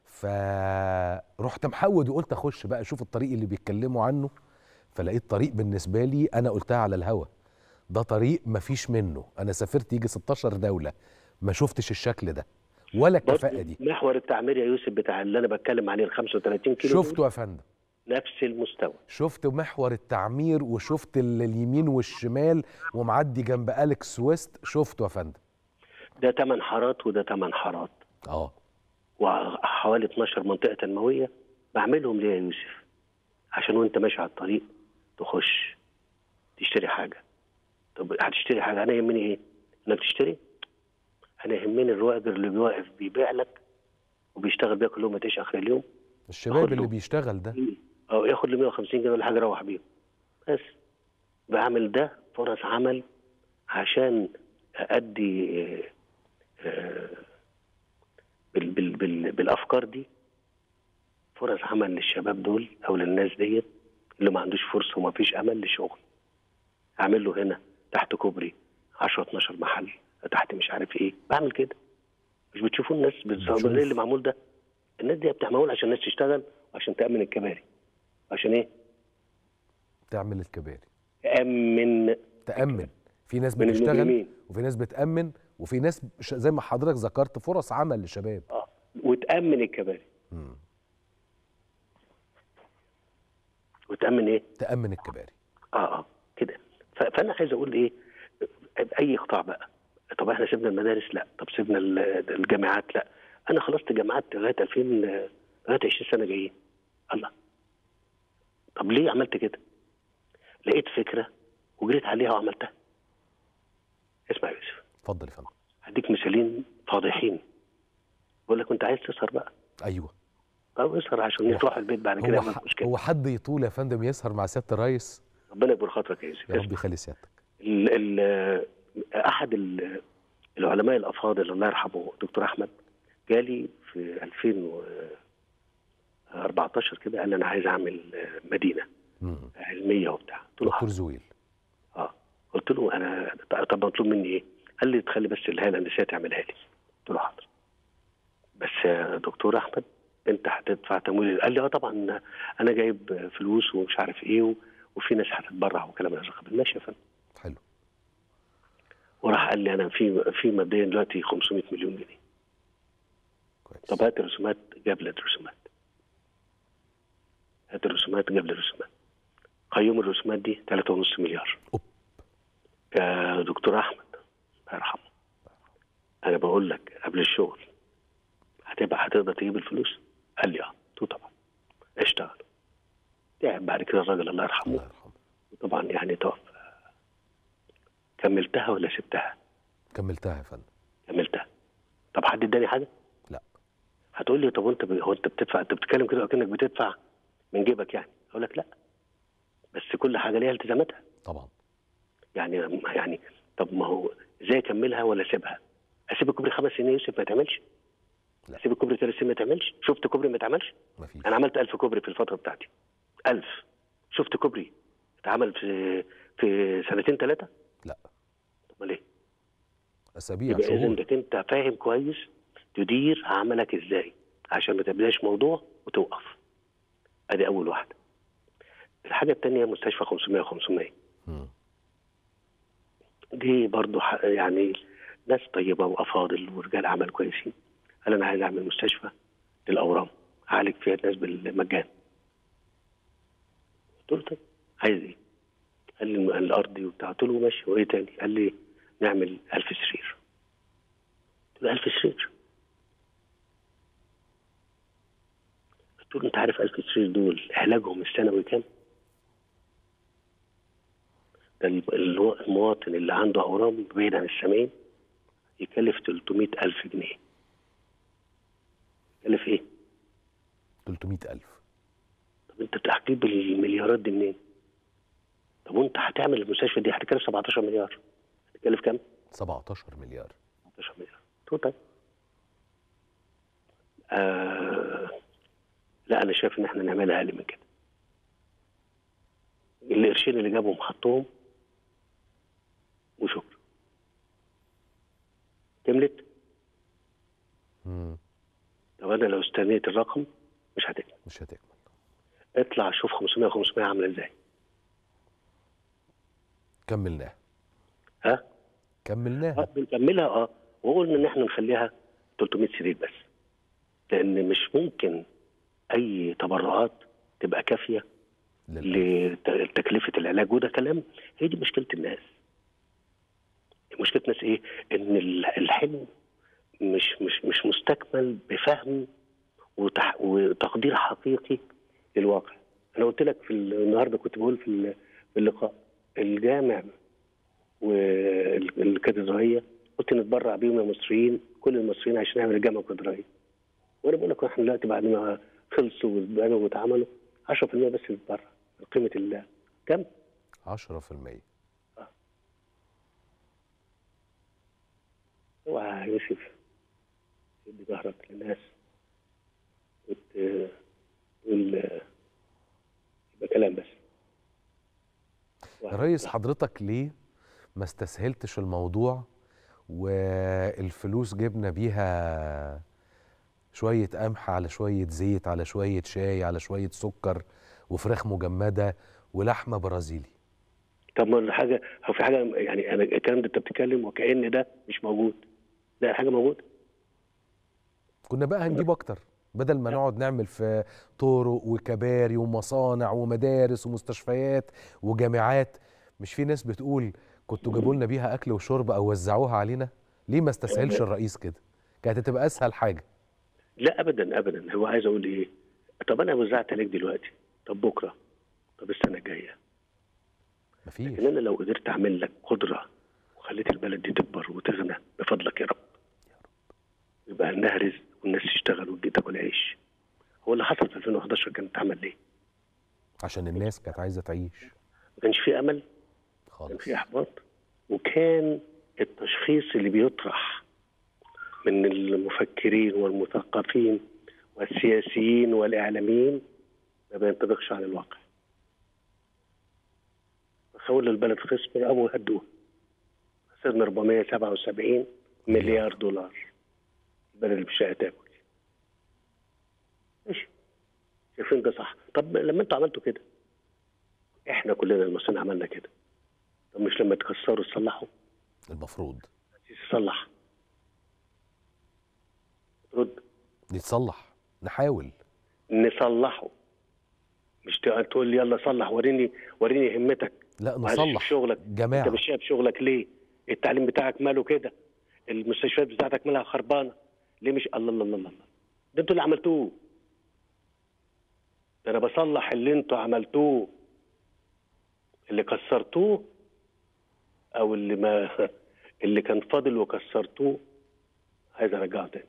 [SPEAKER 1] فرحت محود وقلت اخش بقى اشوف الطريق اللي بيتكلموا عنه فلقيت طريق بالنسبه لي انا قلتها على الهوا ده طريق مفيش منه انا سافرت يجي 16 دوله ما شفتش الشكل ده ولا الكفاءه دي
[SPEAKER 2] محور التعمير يا يوسف بتاع اللي انا بتكلم عليه ال 35 كيلو دول
[SPEAKER 1] شفته يا فندم
[SPEAKER 2] نفس المستوى
[SPEAKER 1] شفت محور التعمير وشفت ال- اليمين والشمال ومعدي جنب اليكس ويست شفته يا فندم
[SPEAKER 2] ده 8 حارات وده 8 حارات
[SPEAKER 1] اه
[SPEAKER 2] وحوالي 12 منطقه تنمويه بعملهم ليه يا يوسف؟ عشان وانت ماشي على الطريق تخش تشتري حاجه طب هتشتري حاجه انا يهمني ايه؟ انك تشتري؟ انا يهمني الراجل اللي بيوقف بيبيع لك وبيشتغل بيها كل يوم ما تعيش اخر اليوم
[SPEAKER 1] الشباب
[SPEAKER 2] خده.
[SPEAKER 1] اللي بيشتغل ده
[SPEAKER 2] او ياخد له 150 جنيه ولا حاجه يروح بيهم بس بعمل ده فرص عمل عشان ادي آه، آه، بال بال بال بالافكار دي فرص عمل للشباب دول او للناس ديت اللي ما عندوش فرصه وما فيش امل لشغل اعمل له هنا تحت كوبري 10 12 محل تحت مش عارف ايه بعمل كده مش بتشوفوا الناس
[SPEAKER 1] بنشوف.
[SPEAKER 2] بالظبط اللي معمول ده الناس دي بتعمل عشان الناس تشتغل وعشان تامن الكباري عشان ايه
[SPEAKER 1] تعمل الكباري
[SPEAKER 2] تامن
[SPEAKER 1] تامن في ناس
[SPEAKER 2] من
[SPEAKER 1] بتشتغل
[SPEAKER 2] المجرمين.
[SPEAKER 1] وفي ناس بتامن وفي ناس ش- زي ما حضرتك ذكرت فرص عمل لشباب
[SPEAKER 2] اه وتامن الكباري
[SPEAKER 1] مم.
[SPEAKER 2] وتامن ايه
[SPEAKER 1] تامن الكباري
[SPEAKER 2] اه اه كده ف- فانا عايز اقول ايه اي قطاع بقى طب احنا سيبنا المدارس لا طب سيبنا ال- الجامعات لا انا خلصت جامعات لغايه 2000 لغايه 20 سنه جايين الله طب ليه عملت كده لقيت فكره وجريت عليها وعملتها اسمع يا يوسف
[SPEAKER 1] اتفضل يا فندم
[SPEAKER 2] هديك مثالين فاضحين بقول لك كنت عايز تسهر بقى
[SPEAKER 1] ايوه
[SPEAKER 2] طب اسهر عشان
[SPEAKER 1] هو-
[SPEAKER 2] تروح البيت بعد كده
[SPEAKER 1] هو
[SPEAKER 2] يعمل
[SPEAKER 1] ح-
[SPEAKER 2] مشكله
[SPEAKER 1] هو حد يطول يا فندم يسهر مع سياده الرئيس
[SPEAKER 2] ربنا يكبر خاطرك يا يوسف
[SPEAKER 1] يا رب
[SPEAKER 2] اسمع.
[SPEAKER 1] يخلي سيادتك
[SPEAKER 2] ال ال احد ال- العلماء الافاضل الله يرحمه دكتور احمد جالي في 2014 كده قال لي انا عايز اعمل مدينه
[SPEAKER 1] مم.
[SPEAKER 2] علميه وبتاع قلت له
[SPEAKER 1] دكتور
[SPEAKER 2] حاضر.
[SPEAKER 1] زويل
[SPEAKER 2] اه قلت له انا طب مطلوب مني ايه؟ قال لي تخلي بس الهيئه الهندسيه تعملها لي قلت له حاضر بس يا دكتور احمد انت هتدفع تمويل قال لي اه طبعا انا جايب فلوس ومش عارف ايه و- وفي ناس هتتبرع وكلام من هذا القبيل ماشي يا فندم
[SPEAKER 1] حلو
[SPEAKER 2] وراح قال لي انا في في مبدئيا دلوقتي 500 مليون جنيه
[SPEAKER 1] كويس
[SPEAKER 2] طب هات الرسومات جاب لي الرسومات هات الرسومات جاب لي الرسومات قيم الرسومات دي 3.5 مليار
[SPEAKER 1] أوب.
[SPEAKER 2] يا دكتور احمد الله يرحمه انا بقول لك قبل الشغل هتبقى هتقدر تجيب الفلوس قال لي اه قلت له طبعا اشتغل تعب بعد كده الراجل الله يرحمه
[SPEAKER 1] الله يرحمه
[SPEAKER 2] طبعا يعني توفى كملتها ولا سبتها؟
[SPEAKER 1] كملتها يا فندم
[SPEAKER 2] كملتها طب حد اداني حاجه؟
[SPEAKER 1] لا
[SPEAKER 2] هتقول لي طب وانت ب... هو انت بتدفع انت بتتكلم كده اكنك بتدفع من جيبك يعني اقول لك لا بس كل حاجه ليها التزاماتها
[SPEAKER 1] طبعا
[SPEAKER 2] يعني يعني طب ما هو ازاي اكملها ولا اسيبها؟ اسيب الكوبري خمس سنين يوسف ما يتعملش؟
[SPEAKER 1] لا.
[SPEAKER 2] اسيب الكوبري ثلاث سنين ما يتعملش؟ شفت كوبري ما يتعملش؟
[SPEAKER 1] مفيش
[SPEAKER 2] انا عملت 1000 كوبري في الفتره بتاعتي 1000 شفت كوبري اتعمل في في سنتين ثلاثه؟
[SPEAKER 1] لا
[SPEAKER 2] امال ايه؟
[SPEAKER 1] اسابيع
[SPEAKER 2] يبقى اذا
[SPEAKER 1] شهور
[SPEAKER 2] انك انت فاهم كويس تدير عملك ازاي عشان ما تبلاش موضوع وتوقف ادي اول واحده الحاجه الثانيه مستشفى 500 500
[SPEAKER 1] مم.
[SPEAKER 2] دي برضو ح- يعني ناس طيبه وافاضل ورجال اعمال كويسين قال انا عايز اعمل مستشفى للاورام اعالج فيها الناس بالمجان قلت له طيب عايز ايه؟ قال لي الم- الارضي وبتاع قلت له ماشي وايه تاني؟ قال لي نعمل 1000 سرير قلت له 1000 سرير قلت له انت عارف 1000 سرير دول علاجهم السنوي كام؟ ده ال- الو- المواطن اللي عنده اورام بعيد عن السمين يكلف 300 ألف جنيه يكلف ايه؟
[SPEAKER 1] 300000
[SPEAKER 2] طب انت هتجيب المليارات دي منين؟ طب وانت هتعمل المستشفى دي هتكلف 17 مليار هتكلف كام؟
[SPEAKER 1] 17 مليار
[SPEAKER 2] 17 مليار قلت له طيب آه لا انا شايف ان احنا نعملها اقل من كده القرشين اللي جابهم حطهم وشكرا كملت
[SPEAKER 1] مم.
[SPEAKER 2] طب انا لو استنيت الرقم مش هتكمل
[SPEAKER 1] مش هتكمل
[SPEAKER 2] اطلع شوف 500 500 عامله ازاي
[SPEAKER 1] كملناها
[SPEAKER 2] ها
[SPEAKER 1] كملناها
[SPEAKER 2] آه، بنكملها اه وقلنا ان احنا نخليها 300 سرير بس لان مش ممكن اي تبرعات تبقى كافيه
[SPEAKER 1] لل-
[SPEAKER 2] لتكلفه العلاج وده كلام هي دي مشكله الناس مشكله الناس ايه ان ال- الحلم مش مش مش مستكمل بفهم وتح وتقدير حقيقي للواقع انا قلت لك في ال- النهارده كنت بقول في ال- في اللقاء الجامع والكاتدرائيه قلت نتبرع بيهم يا مصريين كل المصريين عشان نعمل الجامعه الكاتدرائيه وانا بقول لك احنا دلوقتي بعد ما خلصوا واتبنوا واتعملوا 10% بس نتبرع من قيمه الله كم؟
[SPEAKER 1] 10%
[SPEAKER 2] اوعى يا يوسف تدي ظهرك للناس وتقول يبقى كلام بس
[SPEAKER 1] يا ريس حضرتك ليه ما استسهلتش الموضوع والفلوس جبنا بيها شوية قمح على شوية زيت على شوية شاي على شوية سكر وفراخ مجمدة ولحمة برازيلي
[SPEAKER 2] طب ما حاجه هو في حاجه يعني انا الكلام ده انت بتتكلم وكأن ده مش موجود لا حاجه موجوده
[SPEAKER 1] كنا بقى هنجيب اكتر بدل ما نقعد نعمل في طرق وكباري ومصانع ومدارس ومستشفيات وجامعات مش في ناس بتقول كنتوا جابوا لنا بيها اكل وشرب او وزعوها علينا ليه ما استسهلش الرئيس كده كانت هتبقى اسهل حاجه
[SPEAKER 2] لا ابدا ابدا هو عايز اقول ايه طب انا وزعت عليك دلوقتي طب بكره طب السنه الجايه
[SPEAKER 1] مفيش
[SPEAKER 2] لكن انا لو قدرت اعمل لك قدره وخليت البلد دي تكبر وتغنى بفضلك يا رب يبقى عندها رزق والناس تشتغل وتجي تاكل عيش هو اللي حصل في 2011 كان اتعمل ليه؟
[SPEAKER 1] عشان الناس كانت عايزه تعيش
[SPEAKER 2] ما كانش في امل كان
[SPEAKER 1] خالص
[SPEAKER 2] في احباط وكان التشخيص اللي بيطرح من المفكرين والمثقفين والسياسيين والاعلاميين ما بينطبقش على الواقع خولوا البلد خصم قاموا هدوها خسرنا 477 مليار دولار البلد اللي مش لاقيه تاكل ماشي شايفين ده صح طب لما انتوا عملتوا كده احنا كلنا المصريين عملنا كده طب مش لما تكسروا تصلحوا
[SPEAKER 1] المفروض
[SPEAKER 2] تصلح ترد
[SPEAKER 1] نتصلح نحاول
[SPEAKER 2] نصلحه مش تق- تقول لي يلا صلح وريني وريني همتك
[SPEAKER 1] لا
[SPEAKER 2] معلش
[SPEAKER 1] نصلح
[SPEAKER 2] في شغلك انت
[SPEAKER 1] جماعه
[SPEAKER 2] مش شايف شغلك ليه؟ التعليم بتاعك ماله كده؟ المستشفيات بتاعتك مالها خربانه ليه مش الله الله الله الله ده انتوا اللي عملتوه ده انا بصلح اللي انتوا عملتوه اللي كسرتوه او اللي ما اللي كان فاضل وكسرتوه عايز ارجعه تاني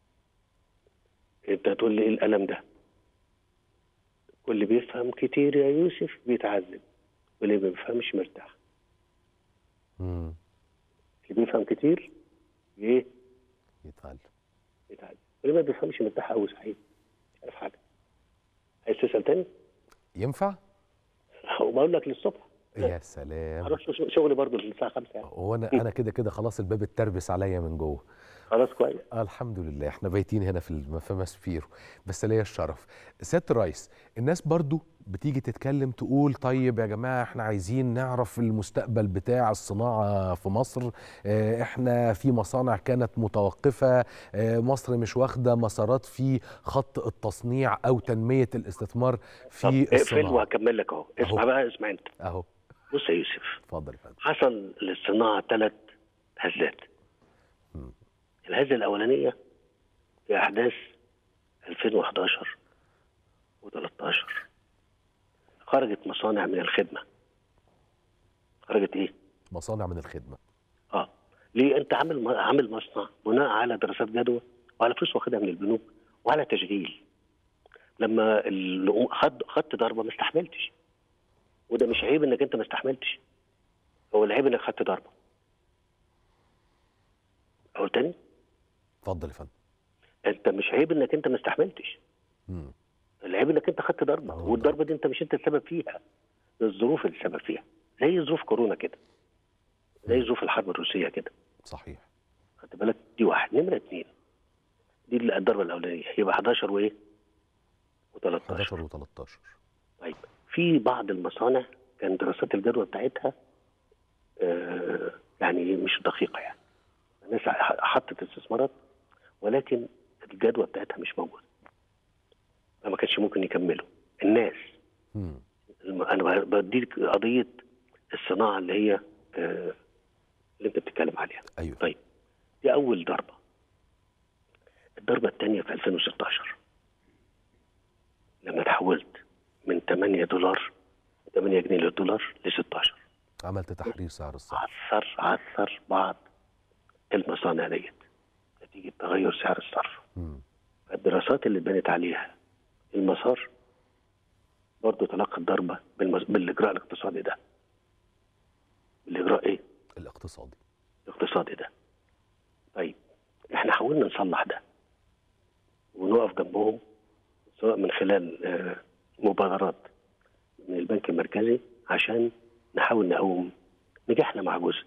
[SPEAKER 2] انت هتقول لي ايه الالم ده واللي بيفهم كتير يا يوسف بيتعذب واللي ما بيفهمش مرتاح
[SPEAKER 1] مم.
[SPEAKER 2] اللي بيفهم كتير ايه
[SPEAKER 1] يتعلم
[SPEAKER 2] يتعذب واللي ما بيفهمش مرتاح قوي صحيح مش عارف حاجه عايز تسال تاني؟
[SPEAKER 1] ينفع
[SPEAKER 2] وبقول لك للصبح
[SPEAKER 1] يا سلام
[SPEAKER 2] هروح شو- شغلي برضه للساعه 5 يعني
[SPEAKER 1] هو انا انا كده كده خلاص الباب اتربس عليا من جوه
[SPEAKER 2] خلاص كويس
[SPEAKER 1] آه الحمد لله احنا بايتين هنا في الم- في ماسبيرو بس ليا الشرف سياده الرئيس الناس برضو بتيجي تتكلم تقول طيب يا جماعه احنا عايزين نعرف المستقبل بتاع الصناعه في مصر اه احنا في مصانع كانت متوقفه اه مصر مش واخده مسارات في خط التصنيع او تنميه الاستثمار
[SPEAKER 2] طب
[SPEAKER 1] في
[SPEAKER 2] اقفل
[SPEAKER 1] الصناعه
[SPEAKER 2] وهكمل لك اهو اسمع
[SPEAKER 1] أهو.
[SPEAKER 2] بقى اسمع انت
[SPEAKER 1] اهو
[SPEAKER 2] بص يا يوسف
[SPEAKER 1] اتفضل يا فندم
[SPEAKER 2] حصل للصناعه ثلاث هزات الهزه الاولانيه في احداث 2011 و13 خرجت مصانع من الخدمه خرجت ايه؟
[SPEAKER 1] مصانع من الخدمه
[SPEAKER 2] اه ليه انت عامل عامل مصنع بناء على دراسات جدوى وعلى فلوس واخدها من البنوك وعلى تشغيل لما الأم- خد خدت ضربه ما استحملتش وده مش عيب انك انت ما استحملتش هو العيب انك خدت ضربه اقول تاني
[SPEAKER 1] اتفضل يا فندم
[SPEAKER 2] انت مش عيب انك انت ما استحملتش
[SPEAKER 1] مم.
[SPEAKER 2] العيب انك انت خدت ضربه
[SPEAKER 1] أهو
[SPEAKER 2] والضربه دي انت مش انت السبب فيها ده الظروف اللي السبب فيها زي ظروف كورونا كده زي ظروف الحرب الروسيه كده
[SPEAKER 1] صحيح
[SPEAKER 2] خدت بالك دي واحد نمره اثنين دي اللي الضربه الاولانيه يبقى 11 وايه؟ و13
[SPEAKER 1] 11 و13
[SPEAKER 2] طيب في بعض المصانع كان دراسات الجدوى بتاعتها آه يعني مش دقيقه يعني الناس ح- حطت استثمارات ولكن الجدوى بتاعتها مش موجوده فما كانش ممكن يكملوا الناس
[SPEAKER 1] مم.
[SPEAKER 2] الم- انا بديك قضيه الصناعه اللي هي آه اللي انت بتتكلم عليها
[SPEAKER 1] ايوه
[SPEAKER 2] طيب دي أول ضربة الضربة الثانية في 2016 لما تحولت من 8 دولار 8 جنيه للدولار ل 16
[SPEAKER 1] عملت تحرير سعر الصرف
[SPEAKER 2] عثر عثر بعض المصانع ديت نتيجة تغير سعر الصرف
[SPEAKER 1] مم.
[SPEAKER 2] الدراسات اللي بنت عليها المسار برضه تلقت ضربة بالمز... بالإجراء الاقتصادي ده
[SPEAKER 1] الاقتصادي
[SPEAKER 2] الاقتصادي ده طيب احنا حاولنا نصلح ده ونقف جنبهم سواء من خلال آه، مبادرات من البنك المركزي عشان نحاول نقوم نجحنا مع جزء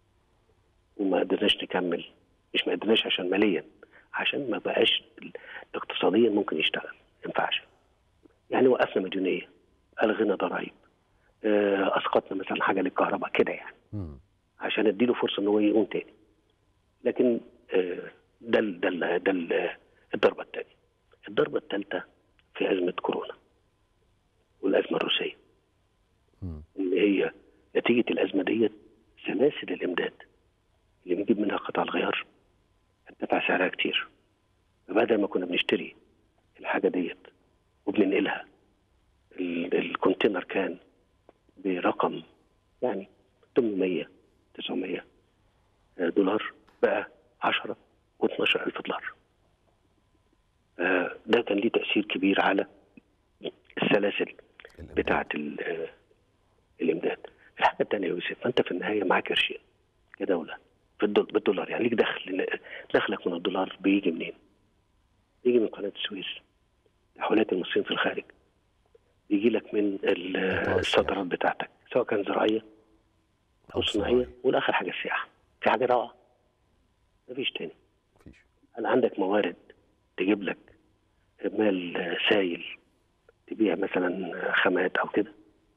[SPEAKER 2] وما قدرناش نكمل مش ما قدرناش عشان ماليا عشان ما بقاش اقتصاديا ممكن يشتغل ما ينفعش يعني وقفنا مديونيه الغينا ضرائب آه، اسقطنا مثلا حاجه للكهرباء كده يعني
[SPEAKER 1] مم.
[SPEAKER 2] عشان اديله فرصه ان هو يقوم تاني لكن آه، ده ال- ده ال- ده ال- الضربه الثانيه الضربه الثالثه في ازمه كورونا والازمه الروسيه
[SPEAKER 1] مم.
[SPEAKER 2] ان هي نتيجه الازمه ديت سلاسل الامداد اللي بنجيب منها قطع الغيار ارتفع سعرها كتير فبدل ما كنا بنشتري الحاجه ديت وبننقلها ال- الكونتينر كان برقم يعني 800 900 دولار بقى 10 و12 ألف دولار آه، ده كان ليه تأثير كبير على السلاسل
[SPEAKER 1] الإمداد.
[SPEAKER 2] بتاعة ال- آه، الإمداد الحاجة الثانية يا يوسف أنت في النهاية معاك قرشين كدولة في الدول- بالدولار يعني ليك دخل دخلك من الدولار بيجي منين؟ بيجي من قناة السويس تحويلات المصريين في الخارج بيجي لك من ال-
[SPEAKER 1] قطاع السياحة.
[SPEAKER 2] الصادرات بتاعتك سواء كان زراعية أو صناعية والآخر حاجة السياحة في حاجة روعة مفيش تاني
[SPEAKER 1] مفيش
[SPEAKER 2] هل عندك موارد تجيب لك مال سايل تبيع مثلا خامات او كده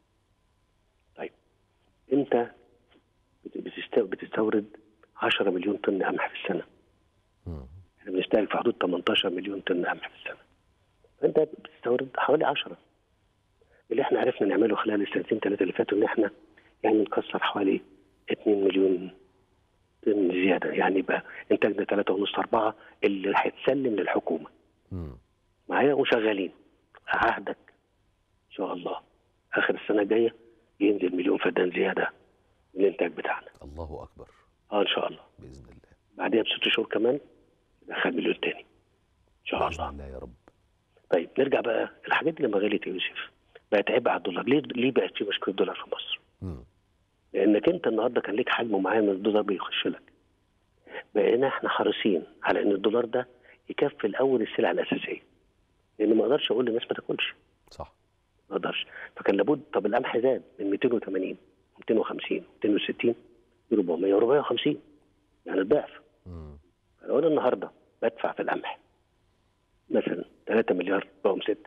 [SPEAKER 2] طيب انت بت- بتست- بتستورد 10 مليون طن قمح في السنه
[SPEAKER 1] مم.
[SPEAKER 2] احنا بنستهلك في حدود 18 مليون طن قمح في السنه فانت بتستورد حوالي 10 اللي احنا عرفنا نعمله خلال السنتين ثلاثه اللي فاتوا ان احنا يعني نكسر حوالي 2 مليون طن زياده يعني يبقى انتاجنا 3 ونص 4 اللي هيتسلم للحكومه
[SPEAKER 1] مم.
[SPEAKER 2] معايا وشغالين عهدك ان شاء الله اخر السنه الجايه ينزل مليون فدان زياده من الانتاج بتاعنا
[SPEAKER 1] الله اكبر
[SPEAKER 2] اه ان شاء الله
[SPEAKER 1] باذن الله
[SPEAKER 2] بعدها بست شهور كمان يدخل مليون تاني ان شاء
[SPEAKER 1] باذن
[SPEAKER 2] الله
[SPEAKER 1] الله يا رب
[SPEAKER 2] طيب نرجع بقى الحاجات دي لما غلت يا يوسف بقت عبء على الدولار ليه ليه بقت في مشكله دولار في مصر؟
[SPEAKER 1] مم.
[SPEAKER 2] لانك انت النهارده كان ليك حجم معين من الدولار بيخش لك بقينا احنا حريصين على ان الدولار ده يكفي الاول السلع الاساسيه لان ما اقدرش اقول للناس ما تاكلش
[SPEAKER 1] صح
[SPEAKER 2] ما اقدرش فكان لابد طب القمح زاد من 280 250 260 400 450 يعني الضعف
[SPEAKER 1] مم.
[SPEAKER 2] لو انا النهارده بدفع في القمح مثلا 3 مليار بقوا 6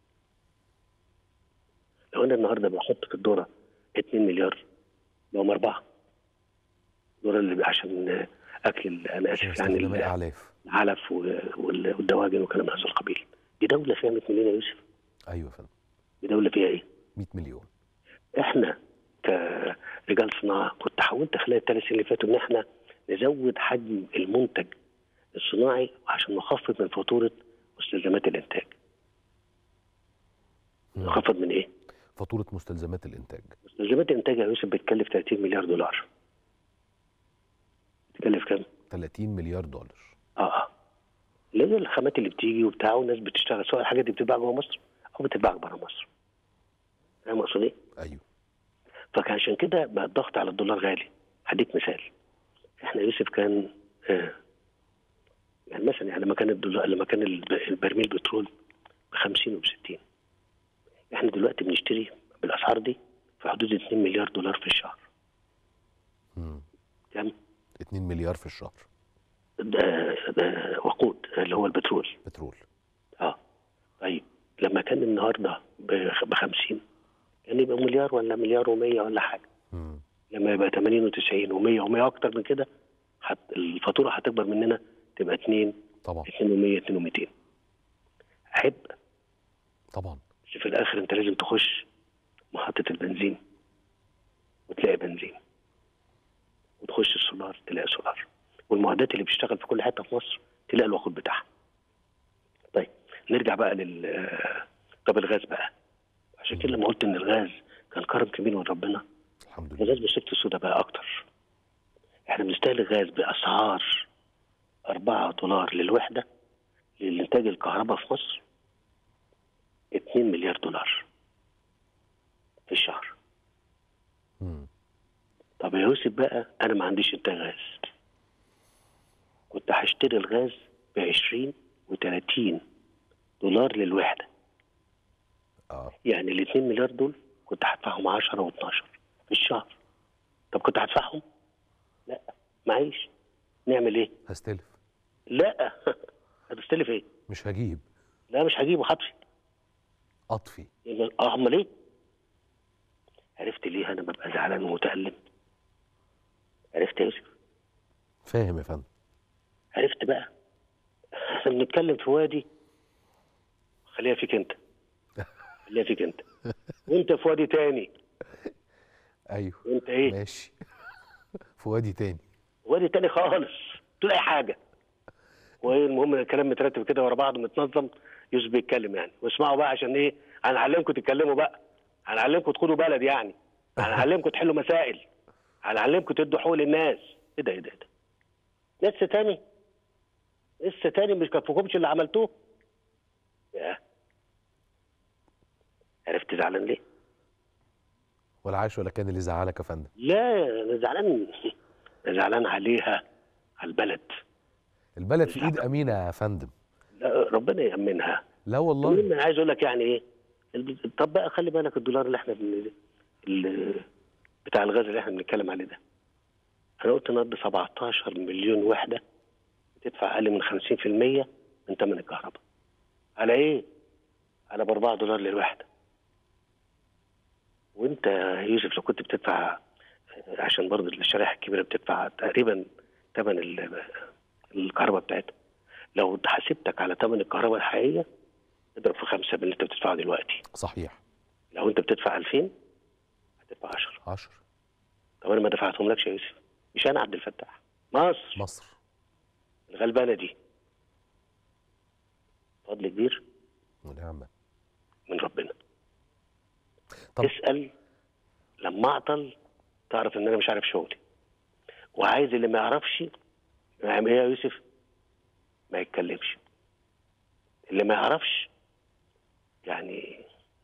[SPEAKER 2] لو انا النهارده بحط في الدوره 2 مليار بقوا 4 الدوره اللي عشان اكل ال- انا اسف يعني
[SPEAKER 1] استخدام
[SPEAKER 2] ال-
[SPEAKER 1] الاعلاف
[SPEAKER 2] العلف و- وال- والدواجن وكلام هذا القبيل دي دوله فيها 100 مليون يا يوسف
[SPEAKER 1] ايوه يا فندم
[SPEAKER 2] دي دوله فيها ايه؟
[SPEAKER 1] 100 مليون
[SPEAKER 2] احنا كرجال صناعه كنت حاولت خلال الثلاث سنين اللي فاتوا ان احنا نزود حجم المنتج الصناعي عشان نخفض من فاتوره مستلزمات الانتاج.
[SPEAKER 1] مم.
[SPEAKER 2] نخفض من ايه؟
[SPEAKER 1] فاتوره مستلزمات الانتاج
[SPEAKER 2] مستلزمات الانتاج يا يوسف بتكلف 30 مليار دولار. بتكلف كام؟
[SPEAKER 1] 30 مليار دولار
[SPEAKER 2] اه اه اللي هي الخامات اللي بتيجي وبتاع والناس بتشتغل سواء الحاجات دي بتتباع جوه مصر او بتتباع بره مصر. فاهم اقصد ايه؟
[SPEAKER 1] ايوه
[SPEAKER 2] فكان عشان كده بقى الضغط على الدولار غالي هديك مثال احنا يوسف كان آه يعني مثلا يعني لما كان الدولار لما كان الب- البرميل بترول ب 50 وب 60 احنا دلوقتي بنشتري بالاسعار دي في حدود 2 مليار دولار في الشهر
[SPEAKER 1] مم.
[SPEAKER 2] كام؟
[SPEAKER 1] 2 مليار في الشهر
[SPEAKER 2] ده ده وقود اللي هو البترول
[SPEAKER 1] بترول
[SPEAKER 2] اه طيب لما كان النهارده ب 50 كان يبقى مليار ولا مليار و100 ولا حاجه
[SPEAKER 1] مم.
[SPEAKER 2] لما يبقى 80 و90 و100 و100 اكتر من كده حت الفاتوره هتكبر مننا تبقى 2
[SPEAKER 1] طبعا
[SPEAKER 2] 2 و100 2 و200 عبء
[SPEAKER 1] طبعا
[SPEAKER 2] بس في الاخر انت لازم تخش محطه البنزين وتلاقي بنزين وتخش السولار تلاقي سولار والمعدات اللي بتشتغل في كل حته في مصر تلاقي الوقود بتاعها طيب نرجع بقى لل آه، طب الغاز بقى عشان كده لما قلت ان الغاز كان كرم كبير من ربنا
[SPEAKER 1] الحمد لله
[SPEAKER 2] الغاز بالست السوداء بقى اكتر احنا بنستهلك غاز باسعار 4 دولار للوحده للانتاج الكهرباء في مصر 2 مليار دولار في الشهر
[SPEAKER 1] مم.
[SPEAKER 2] طب يا يوسف بقى انا ما عنديش انتاج غاز كنت هشتري الغاز ب 20 و30 دولار للوحده
[SPEAKER 1] اه
[SPEAKER 2] يعني ال 2 مليار دول كنت هدفعهم 10 و12 في الشهر طب كنت هدفعهم؟ لا معيش نعمل ايه؟
[SPEAKER 1] هستلف
[SPEAKER 2] لا هتستلف ايه؟
[SPEAKER 1] مش هجيب
[SPEAKER 2] لا مش هجيبه هطفي
[SPEAKER 1] اطفي
[SPEAKER 2] اه امال ايه؟ عرفت ليه انا ببقى زعلان ومتألم؟ عرفت يا يوسف؟
[SPEAKER 1] فاهم يا فندم
[SPEAKER 2] عرفت بقى احنا بنتكلم في وادي خليها فيك انت خليها فيك انت وانت في وادي تاني
[SPEAKER 1] ايوه
[SPEAKER 2] وانت ايه؟
[SPEAKER 1] ماشي في وادي تاني
[SPEAKER 2] وادي تاني خالص تقول اي حاجه وايه المهم إن الكلام مترتب كده ورا بعض متنظم يوسف بيتكلم يعني واسمعوا بقى عشان ايه هنعلمكم تتكلموا بقى هنعلمكم تخدوا بلد يعني هنعلمكم تحلوا مسائل هنعلمكم تدوا حقوق للناس ايه ده ايه ده إيه ده لسه تاني لسه تاني مش كفكمش اللي عملتوه يا عرفت زعلان ليه؟
[SPEAKER 1] ولا عاش ولا كان اللي زعلك يا فندم
[SPEAKER 2] لا انا زعلان أنا زعلان عليها على البلد
[SPEAKER 1] البلد في ايد امينه يا فندم
[SPEAKER 2] لا ربنا يأمنها
[SPEAKER 1] لا والله
[SPEAKER 2] المهم انا عايز اقول لك يعني ايه الب- طب بقى خلي بالك الدولار اللي احنا بن... ال- بتاع الغاز اللي احنا بنتكلم عليه ده انا قلت النهارده 17 مليون وحده تدفع اقل من 50% من ثمن الكهرباء على ايه؟ على ب 4 دولار للوحده وانت يا يوسف لو كنت بتدفع عشان برضه الشرائح الكبيره بتدفع تقريبا ثمن ال- الكهرباء بتاعتها لو حسبتك على ثمن الكهرباء الحقيقيه اضرب في خمسه باللي انت بتدفعه دلوقتي
[SPEAKER 1] صحيح
[SPEAKER 2] لو انت بتدفع 2000 هتدفع 10
[SPEAKER 1] عشر
[SPEAKER 2] طب انا ما دفعتهم لكش يا يوسف مش انا عبد الفتاح مصر
[SPEAKER 1] مصر
[SPEAKER 2] الغلبانه دي فضل كبير
[SPEAKER 1] ونعمه
[SPEAKER 2] من ربنا
[SPEAKER 1] طب
[SPEAKER 2] اسال لما اعطل تعرف ان انا مش عارف شغلي وعايز اللي ما يعرفش يعمل ايه يا يوسف ما يتكلمش اللي ما يعرفش يعني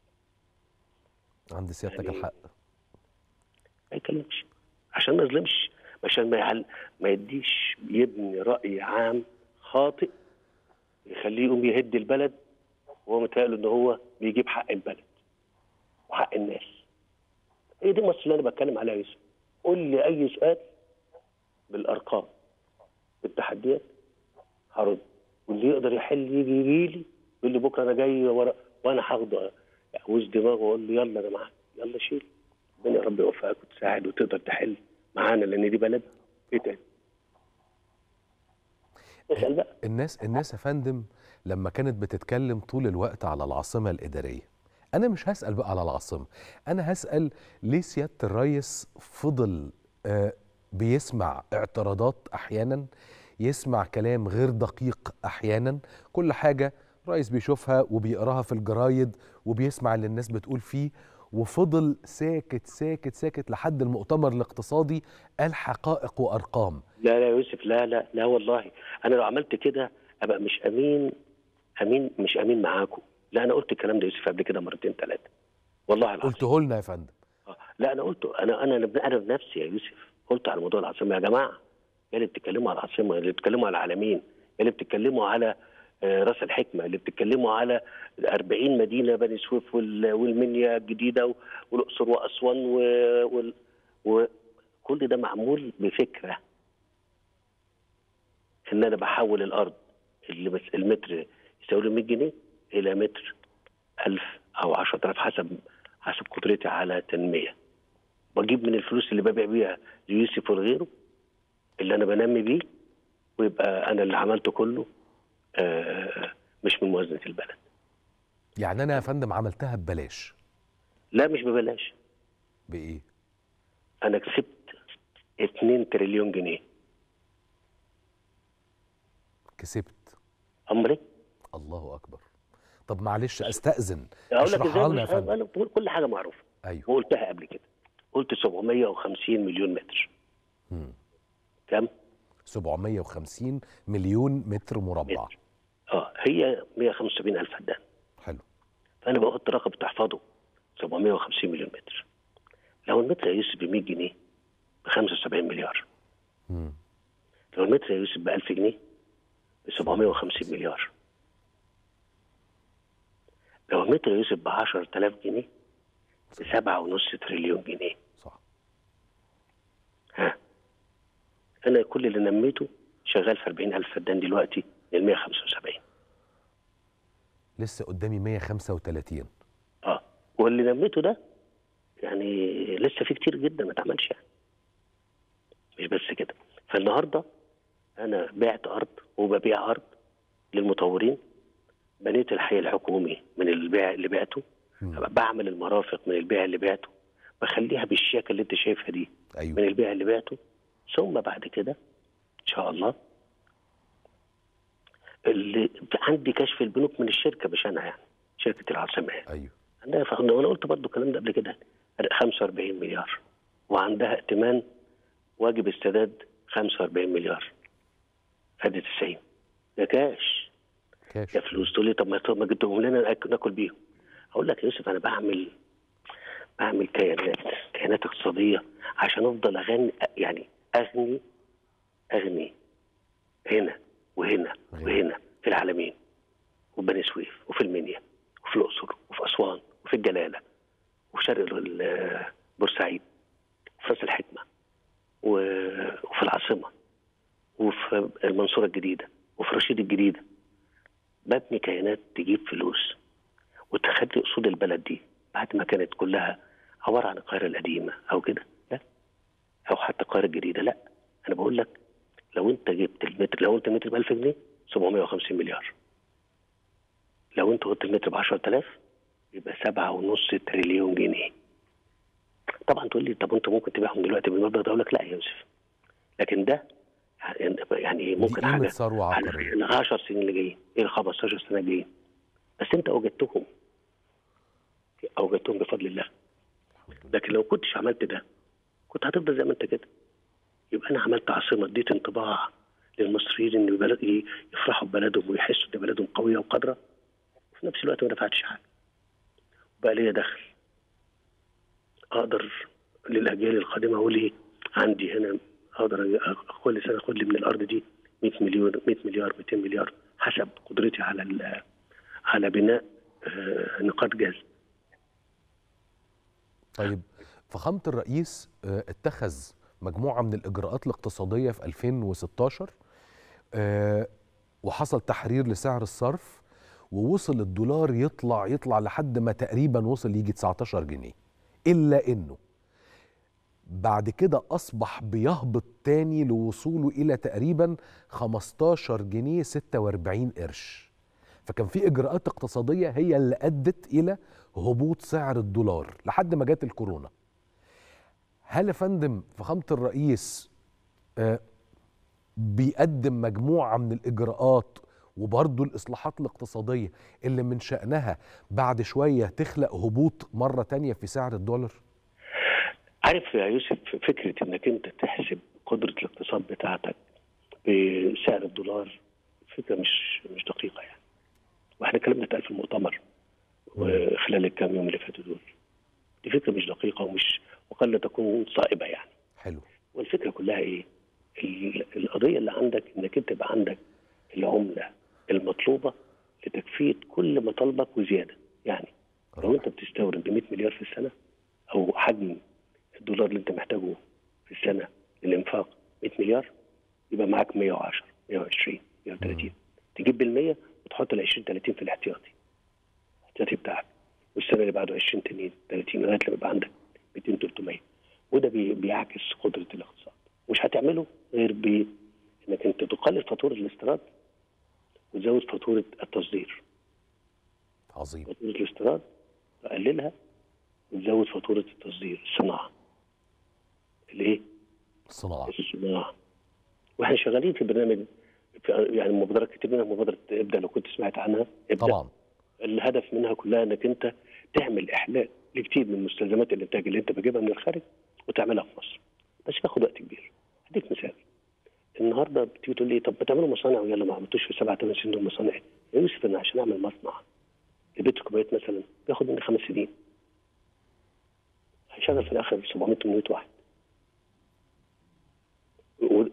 [SPEAKER 1] عند سيادتك
[SPEAKER 2] يعني-
[SPEAKER 1] الحق
[SPEAKER 2] ما يتكلمش عشان ما يظلمش عشان ما يعل... ما يديش يبني رأي عام خاطئ يخليه يقوم يهد البلد وهو متهيأله ان هو بيجيب حق البلد وحق الناس هي دي مصر اللي انا بتكلم عليها يا يوسف قول لي اي سؤال بالارقام بالتحديات هرد واللي يقدر يحل يجي يجي لي يقول لي بكره انا جاي ورا وانا هاخده اعوز دماغه واقول له يلا انا معاك يلا شيل ربنا يا رب يوفقك وتساعد وتقدر تحل معانا لان دي بلد ايه تاني؟ اسال بقى
[SPEAKER 1] الناس الناس يا فندم لما كانت بتتكلم طول الوقت على العاصمه الاداريه انا مش هسال بقى على العاصمه انا هسال ليه سياده الرئيس فضل آه بيسمع اعتراضات احيانا يسمع كلام غير دقيق احيانا كل حاجه الرئيس بيشوفها وبيقراها في الجرايد وبيسمع اللي الناس بتقول فيه وفضل ساكت ساكت ساكت لحد المؤتمر الاقتصادي قال حقائق وارقام
[SPEAKER 2] لا لا يا يوسف لا لا لا والله انا لو عملت كده ابقى مش امين امين مش امين معاكم لا انا قلت الكلام ده يا يوسف قبل كده مرتين ثلاثه والله العظيم
[SPEAKER 1] قلته لنا يا فندم
[SPEAKER 2] آه، لا انا قلته انا انا انا بنفسي يا يوسف قلت على موضوع العاصمه يا جماعه يا اللي بتتكلموا على العاصمه يا اللي بتتكلموا على العالمين يا اللي بتتكلموا على آه، راس الحكمه اللي بتتكلموا على 40 مدينه بني سويف وال- والمنيا الجديده و- والاقصر واسوان و- وال- وكل ده معمول بفكره ان انا بحول الارض اللي بس المتر يساوي له 100 جنيه الى متر 1000 او 10000 حسب حسب قدرتي على تنميه بجيب من الفلوس اللي ببيع بيها ليوسف وغيره اللي انا بنمي بيه ويبقى انا اللي عملته كله آه مش من موازنه البلد
[SPEAKER 1] يعني انا يا فندم عملتها ببلاش
[SPEAKER 2] لا مش ببلاش
[SPEAKER 1] بايه
[SPEAKER 2] انا كسبت 2 تريليون جنيه
[SPEAKER 1] كسبت
[SPEAKER 2] امري
[SPEAKER 1] الله اكبر طب معلش استاذن
[SPEAKER 2] اقول لك
[SPEAKER 1] اشرحها
[SPEAKER 2] ازاي
[SPEAKER 1] لنا يا
[SPEAKER 2] مش-
[SPEAKER 1] فندم
[SPEAKER 2] أنا بقول كل حاجه معروفه
[SPEAKER 1] ايوه
[SPEAKER 2] وقلتها قبل كده قلت 750 مليون متر
[SPEAKER 1] مم.
[SPEAKER 2] كام
[SPEAKER 1] 750 مليون متر مربع
[SPEAKER 2] متر اه هي 175 الف فدان
[SPEAKER 1] حلو
[SPEAKER 2] فانا بحط رقم تحفظه 750 مليون متر لو المتر يا يوسف ب 100 جنيه ب 75 مليار
[SPEAKER 1] مم.
[SPEAKER 2] لو المتر يا يوسف ب 1000 جنيه ب 750 مليار لو المتر يا يوسف ب 10000 جنيه ب 7.5 تريليون جنيه
[SPEAKER 1] صح
[SPEAKER 2] ها انا كل اللي نميته شغال في 40000 فدان دلوقتي لل 175
[SPEAKER 1] لسه قدامي 135
[SPEAKER 2] اه واللي نميته ده يعني لسه في كتير جدا ما اتعملش يعني مش بس كده فالنهارده انا بعت ارض وببيع ارض للمطورين بنيت الحي الحكومي من البيع اللي بعته
[SPEAKER 1] مم.
[SPEAKER 2] بعمل المرافق من البيع اللي بعته بخليها بالشياكه اللي انت شايفها دي من
[SPEAKER 1] ايوه
[SPEAKER 2] البيع اللي بعته ثم بعد كده ان شاء الله اللي عندي كشف البنوك من الشركه مش انا يعني شركه العاصمه يعني.
[SPEAKER 1] ايوه
[SPEAKER 2] عندها فخ... وانا قلت برضو الكلام ده قبل كده 45 مليار وعندها ائتمان واجب السداد 45 مليار ادي 90 ده كاش
[SPEAKER 1] كاش
[SPEAKER 2] يا فلوس تقول لي طب ما طب ما جبتهم لنا ناك- ناكل بيهم اقول لك يا يوسف انا بعمل بعمل كيانات كيانات اقتصاديه عشان افضل اغني يعني اغني اغني هنا وهنا
[SPEAKER 1] غني.
[SPEAKER 2] وهنا في العالمين وفي بني سويف وفي المنيا وفي الاقصر وفي اسوان وفي الجلاله وفي شرق ال- بورسعيد وفي راس الحكمه و- وفي العاصمه وفي المنصوره الجديده وفي رشيد الجديده ببني كيانات تجيب فلوس وتخلي اصول البلد دي بعد ما كانت كلها عباره عن القاهره القديمه او كده لا او حتى القاهره الجديده لا انا بقول لك لو انت جبت المتر لو انت المتر ب 1000 جنيه 750 مليار لو انت قلت المتر ب 10000 يبقى 7.5 تريليون جنيه طبعا تقول لي طب انت ممكن تبيعهم دلوقتي بالمبلغ ده اقول لك لا يا يوسف لكن ده يعني
[SPEAKER 1] دي
[SPEAKER 2] ممكن
[SPEAKER 1] قيمة
[SPEAKER 2] حاجه
[SPEAKER 1] ثروة
[SPEAKER 2] على
[SPEAKER 1] عقارية
[SPEAKER 2] ال 10 سنين اللي جايين ايه ال 15 سنه الجايين بس انت اوجدتهم اوجدتهم بفضل الله لكن لو كنتش عملت ده كنت هتفضل زي ما انت كده يبقى انا عملت عاصمه اديت انطباع للمصريين ان بلد يفرحوا ببلدهم ويحسوا ان بلدهم قويه وقادره وفي نفس الوقت ما دفعتش حاجه بقى ليا دخل اقدر للاجيال القادمه اقول ايه عندي هنا اقدر أ- كل سنه اخد لي من الارض دي 100 مليون 100 مليار 200 مليار حسب قدرتي على ال- على بناء آه، نقاط جذب
[SPEAKER 1] طيب فخامة الرئيس آه، اتخذ مجموعة من الإجراءات الاقتصادية في 2016 آه، وحصل تحرير لسعر الصرف ووصل الدولار يطلع يطلع لحد ما تقريبا وصل يجي 19 جنيه إلا إنه بعد كده أصبح بيهبط تاني لوصوله إلى تقريبا 15 جنيه 46 قرش فكان في إجراءات اقتصادية هي اللي أدت إلى هبوط سعر الدولار لحد ما جت الكورونا هل يا فندم فخامة الرئيس آه، بيقدم مجموعة من الإجراءات وبرضه الإصلاحات الاقتصادية اللي من شأنها بعد شوية تخلق هبوط مرة تانية في سعر الدولار؟
[SPEAKER 2] عارف يا يوسف فكره انك انت تحسب قدره الاقتصاد بتاعتك بسعر الدولار فكره مش مش دقيقه يعني واحنا كلامنا اتقال في المؤتمر خلال الكام يوم اللي فاتوا دول دي فكره مش دقيقه ومش وقد لا تكون صائبه يعني
[SPEAKER 1] حلو
[SPEAKER 2] والفكره كلها ايه؟ ال- القضيه اللي عندك انك انت يبقى عندك العمله المطلوبه لتكفيه كل مطالبك وزياده يعني لو انت بتستورد ب 100 مليار في السنه او حجم الدولار اللي انت محتاجه في السنه للانفاق 100 مليار يبقى معاك 110 120 130 تجيب بال 100 وتحط ال 20 30 في الاحتياطي الاحتياطي بتاعك والسنه اللي بعده 20 تانيين 30 لغايه لما يبقى عندك 200 300 وده بي- بيعكس قدره الاقتصاد مش هتعمله غير بانك انت تقلل فاتوره الاستيراد وتزود فاتوره التصدير
[SPEAKER 1] عظيم
[SPEAKER 2] فاتوره الاستيراد تقللها وتزود فاتوره التصدير الصناعه الايه؟
[SPEAKER 1] الصناعة
[SPEAKER 2] الصناعه واحنا شغالين في برنامج في يعني مبادرات كتير منها مبادره ابدا لو كنت سمعت عنها ابدا
[SPEAKER 1] طبعا
[SPEAKER 2] الهدف منها كلها انك انت تعمل احلاء لكتير من مستلزمات الانتاج اللي انت بتجيبها من الخارج وتعملها في مصر بس بياخد وقت كبير هديك مثال النهارده بتيجي تقول لي طب ما تعملوا مصانع ويلا ما عملتوش في سبع ثمان سنين دول مصانع يا يوسف انا عشان اعمل مصنع لبيت كوبايات مثلا بياخد مني خمس سنين هيشغل في الاخر 700 800 واحد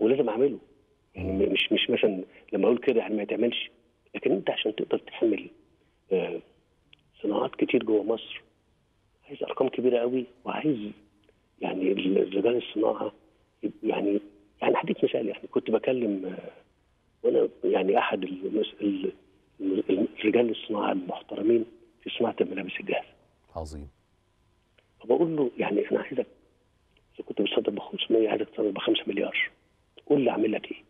[SPEAKER 2] ولازم اعمله يعني م- مش مش مثلا لما اقول كده يعني ما يتعملش لكن انت عشان تقدر تعمل آه، صناعات كتير جوه مصر عايز ارقام كبيره قوي وعايز يعني ال- رجال الصناعه يبقوا يعني يعني هديك مثال يعني كنت بكلم آه، وانا يعني احد المس- ال- ال- رجال الصناعه المحترمين في صناعه الملابس الجاهزه
[SPEAKER 1] عظيم
[SPEAKER 2] فبقول له يعني انا عايزك اذا كنت بتصدر ب 500 عايزك تصدر ب 5 مليار قول لي اعمل لك ايه؟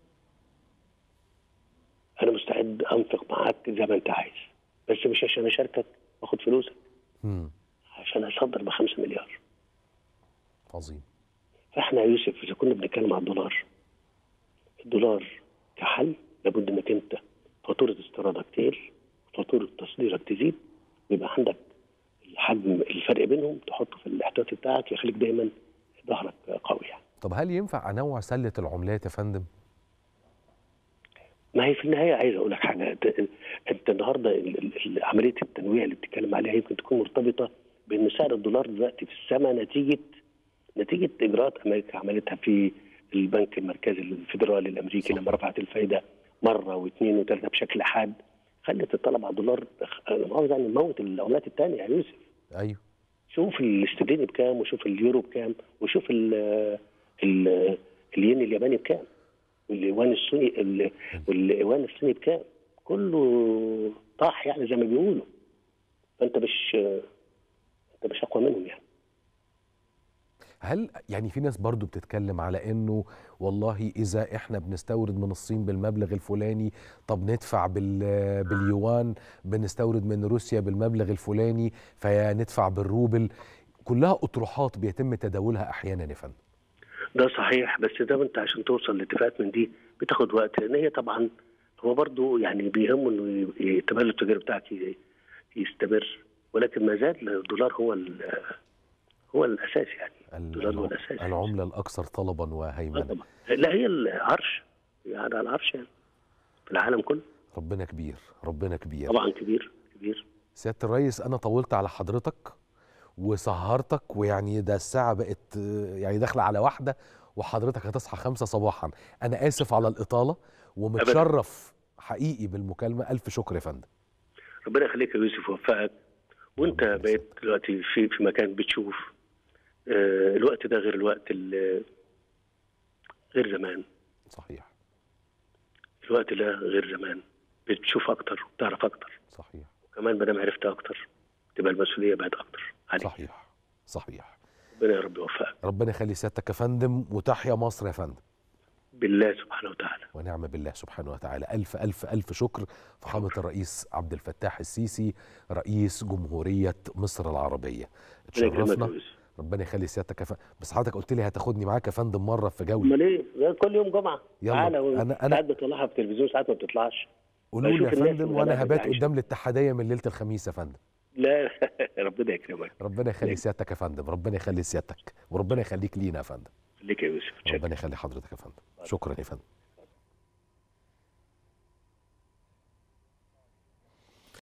[SPEAKER 2] انا مستعد انفق معاك زي ما انت عايز بس مش عشان اشاركك واخد فلوسك
[SPEAKER 1] مم.
[SPEAKER 2] عشان اصدر ب 5 مليار
[SPEAKER 1] عظيم
[SPEAKER 2] فاحنا يا يوسف اذا كنا بنتكلم عن الدولار الدولار كحل لابد انك انت فاتوره استيرادك تقل فاتوره تصديرك تزيد ويبقى عندك الحجم الفرق بينهم تحطه في الاحتياطي بتاعك يخليك دايما ظهرك قوي يعني.
[SPEAKER 1] طب هل ينفع انوع سله العملات يا فندم
[SPEAKER 2] ما هي في النهايه عايز اقول لك حاجه انت, انت النهارده ال- ال- ال- عمليه التنويع اللي بتتكلم عليها يمكن تكون مرتبطه بان سعر الدولار دلوقتي في السماء نتيجه نتيجه اجراءات امريكا عملتها في البنك المركزي الفيدرالي الامريكي
[SPEAKER 1] صح.
[SPEAKER 2] لما رفعت الفايده مره واثنين وثلاثه بشكل حاد خلت الطلب على الدولار انا مؤاخذه يعني موت العملات الثانيه يا يوسف
[SPEAKER 1] ايوه
[SPEAKER 2] شوف الاسترليني بكام وشوف اليورو بكام وشوف ال ال الين الياباني بكام والايوان الصيني ال- والايوان الصيني بكام كله طاح يعني زي ما بيقولوا فانت مش انت مش اقوى منهم يعني
[SPEAKER 1] هل يعني في ناس برضو بتتكلم على انه والله اذا احنا بنستورد من الصين بالمبلغ الفلاني طب ندفع بال باليوان بنستورد من روسيا بالمبلغ الفلاني فندفع بالروبل كلها اطروحات بيتم تداولها احيانا يا فندم
[SPEAKER 2] ده صحيح بس ده انت عشان توصل لاتفاقات من دي بتاخد وقت لان هي طبعا هو برضو يعني بيهمه انه ي- التبادل التجاري بتاعك ي- يستمر ولكن ما زال الدولار هو ال- هو الاساس يعني الدولار هو الاساس
[SPEAKER 1] العمله الاكثر طلبا
[SPEAKER 2] آه
[SPEAKER 1] وهيمنه
[SPEAKER 2] طبعا لا هي العرش يعني على العرش يعني في العالم كله
[SPEAKER 1] ربنا كبير ربنا كبير
[SPEAKER 2] طبعا كبير كبير
[SPEAKER 1] سياده الريس انا طولت على حضرتك وسهرتك ويعني ده الساعه بقت آه، يعني داخله على واحده وحضرتك هتصحى خمسة صباحا انا اسف على الاطاله ومتشرف حقيقي بالمكالمه الف شكر يا فندم
[SPEAKER 2] ربنا يخليك يا يوسف ويوفقك وانت
[SPEAKER 1] ربنا
[SPEAKER 2] بقيت دلوقتي في في مكان بتشوف آه، الوقت ده غير الوقت ال- غير زمان
[SPEAKER 1] صحيح
[SPEAKER 2] الوقت ده غير زمان بتشوف اكتر وبتعرف اكتر
[SPEAKER 1] صحيح
[SPEAKER 2] وكمان ما دام عرفت اكتر تبقى المسؤوليه بقت اكتر عليك
[SPEAKER 1] صحيح صحيح
[SPEAKER 2] ربنا يا رب يوفقك
[SPEAKER 1] ربنا يخلي سيادتك يا فندم وتحيا مصر يا فندم
[SPEAKER 2] بالله سبحانه وتعالى
[SPEAKER 1] ونعم بالله سبحانه وتعالى ألف ألف ألف شكر فخامة الرئيس عبد الفتاح السيسي رئيس جمهورية مصر العربية
[SPEAKER 2] ربنا يكرمك يا
[SPEAKER 1] اتشرفنا
[SPEAKER 2] يوسف
[SPEAKER 1] ربنا يخلي سيادتك يا فندم بس حضرتك قلت لي هتاخدني معاك يا فندم مرة في جولة
[SPEAKER 2] امال ايه ده كل يوم جمعه
[SPEAKER 1] يلا.
[SPEAKER 2] تعالى
[SPEAKER 1] أنا- أنا-
[SPEAKER 2] ساعات بطلعها في التلفزيون ساعات ما بتطلعش
[SPEAKER 1] قولوا لي
[SPEAKER 2] بشوف
[SPEAKER 1] يا
[SPEAKER 2] الناس
[SPEAKER 1] فندم
[SPEAKER 2] اللي
[SPEAKER 1] وانا
[SPEAKER 2] غلابة
[SPEAKER 1] هبات
[SPEAKER 2] اللي
[SPEAKER 1] قدام الاتحادية من ليلة الخميس يا فندم
[SPEAKER 2] لا ربنا يكرمك
[SPEAKER 1] ربنا يخلي سيادتك يا فندم ربنا يخلي سيادتك وربنا يخليك لينا يا فندم
[SPEAKER 2] ليك يا يوسف شكرا
[SPEAKER 1] ربنا يخلي حضرتك يا فندم شكرا يا فندم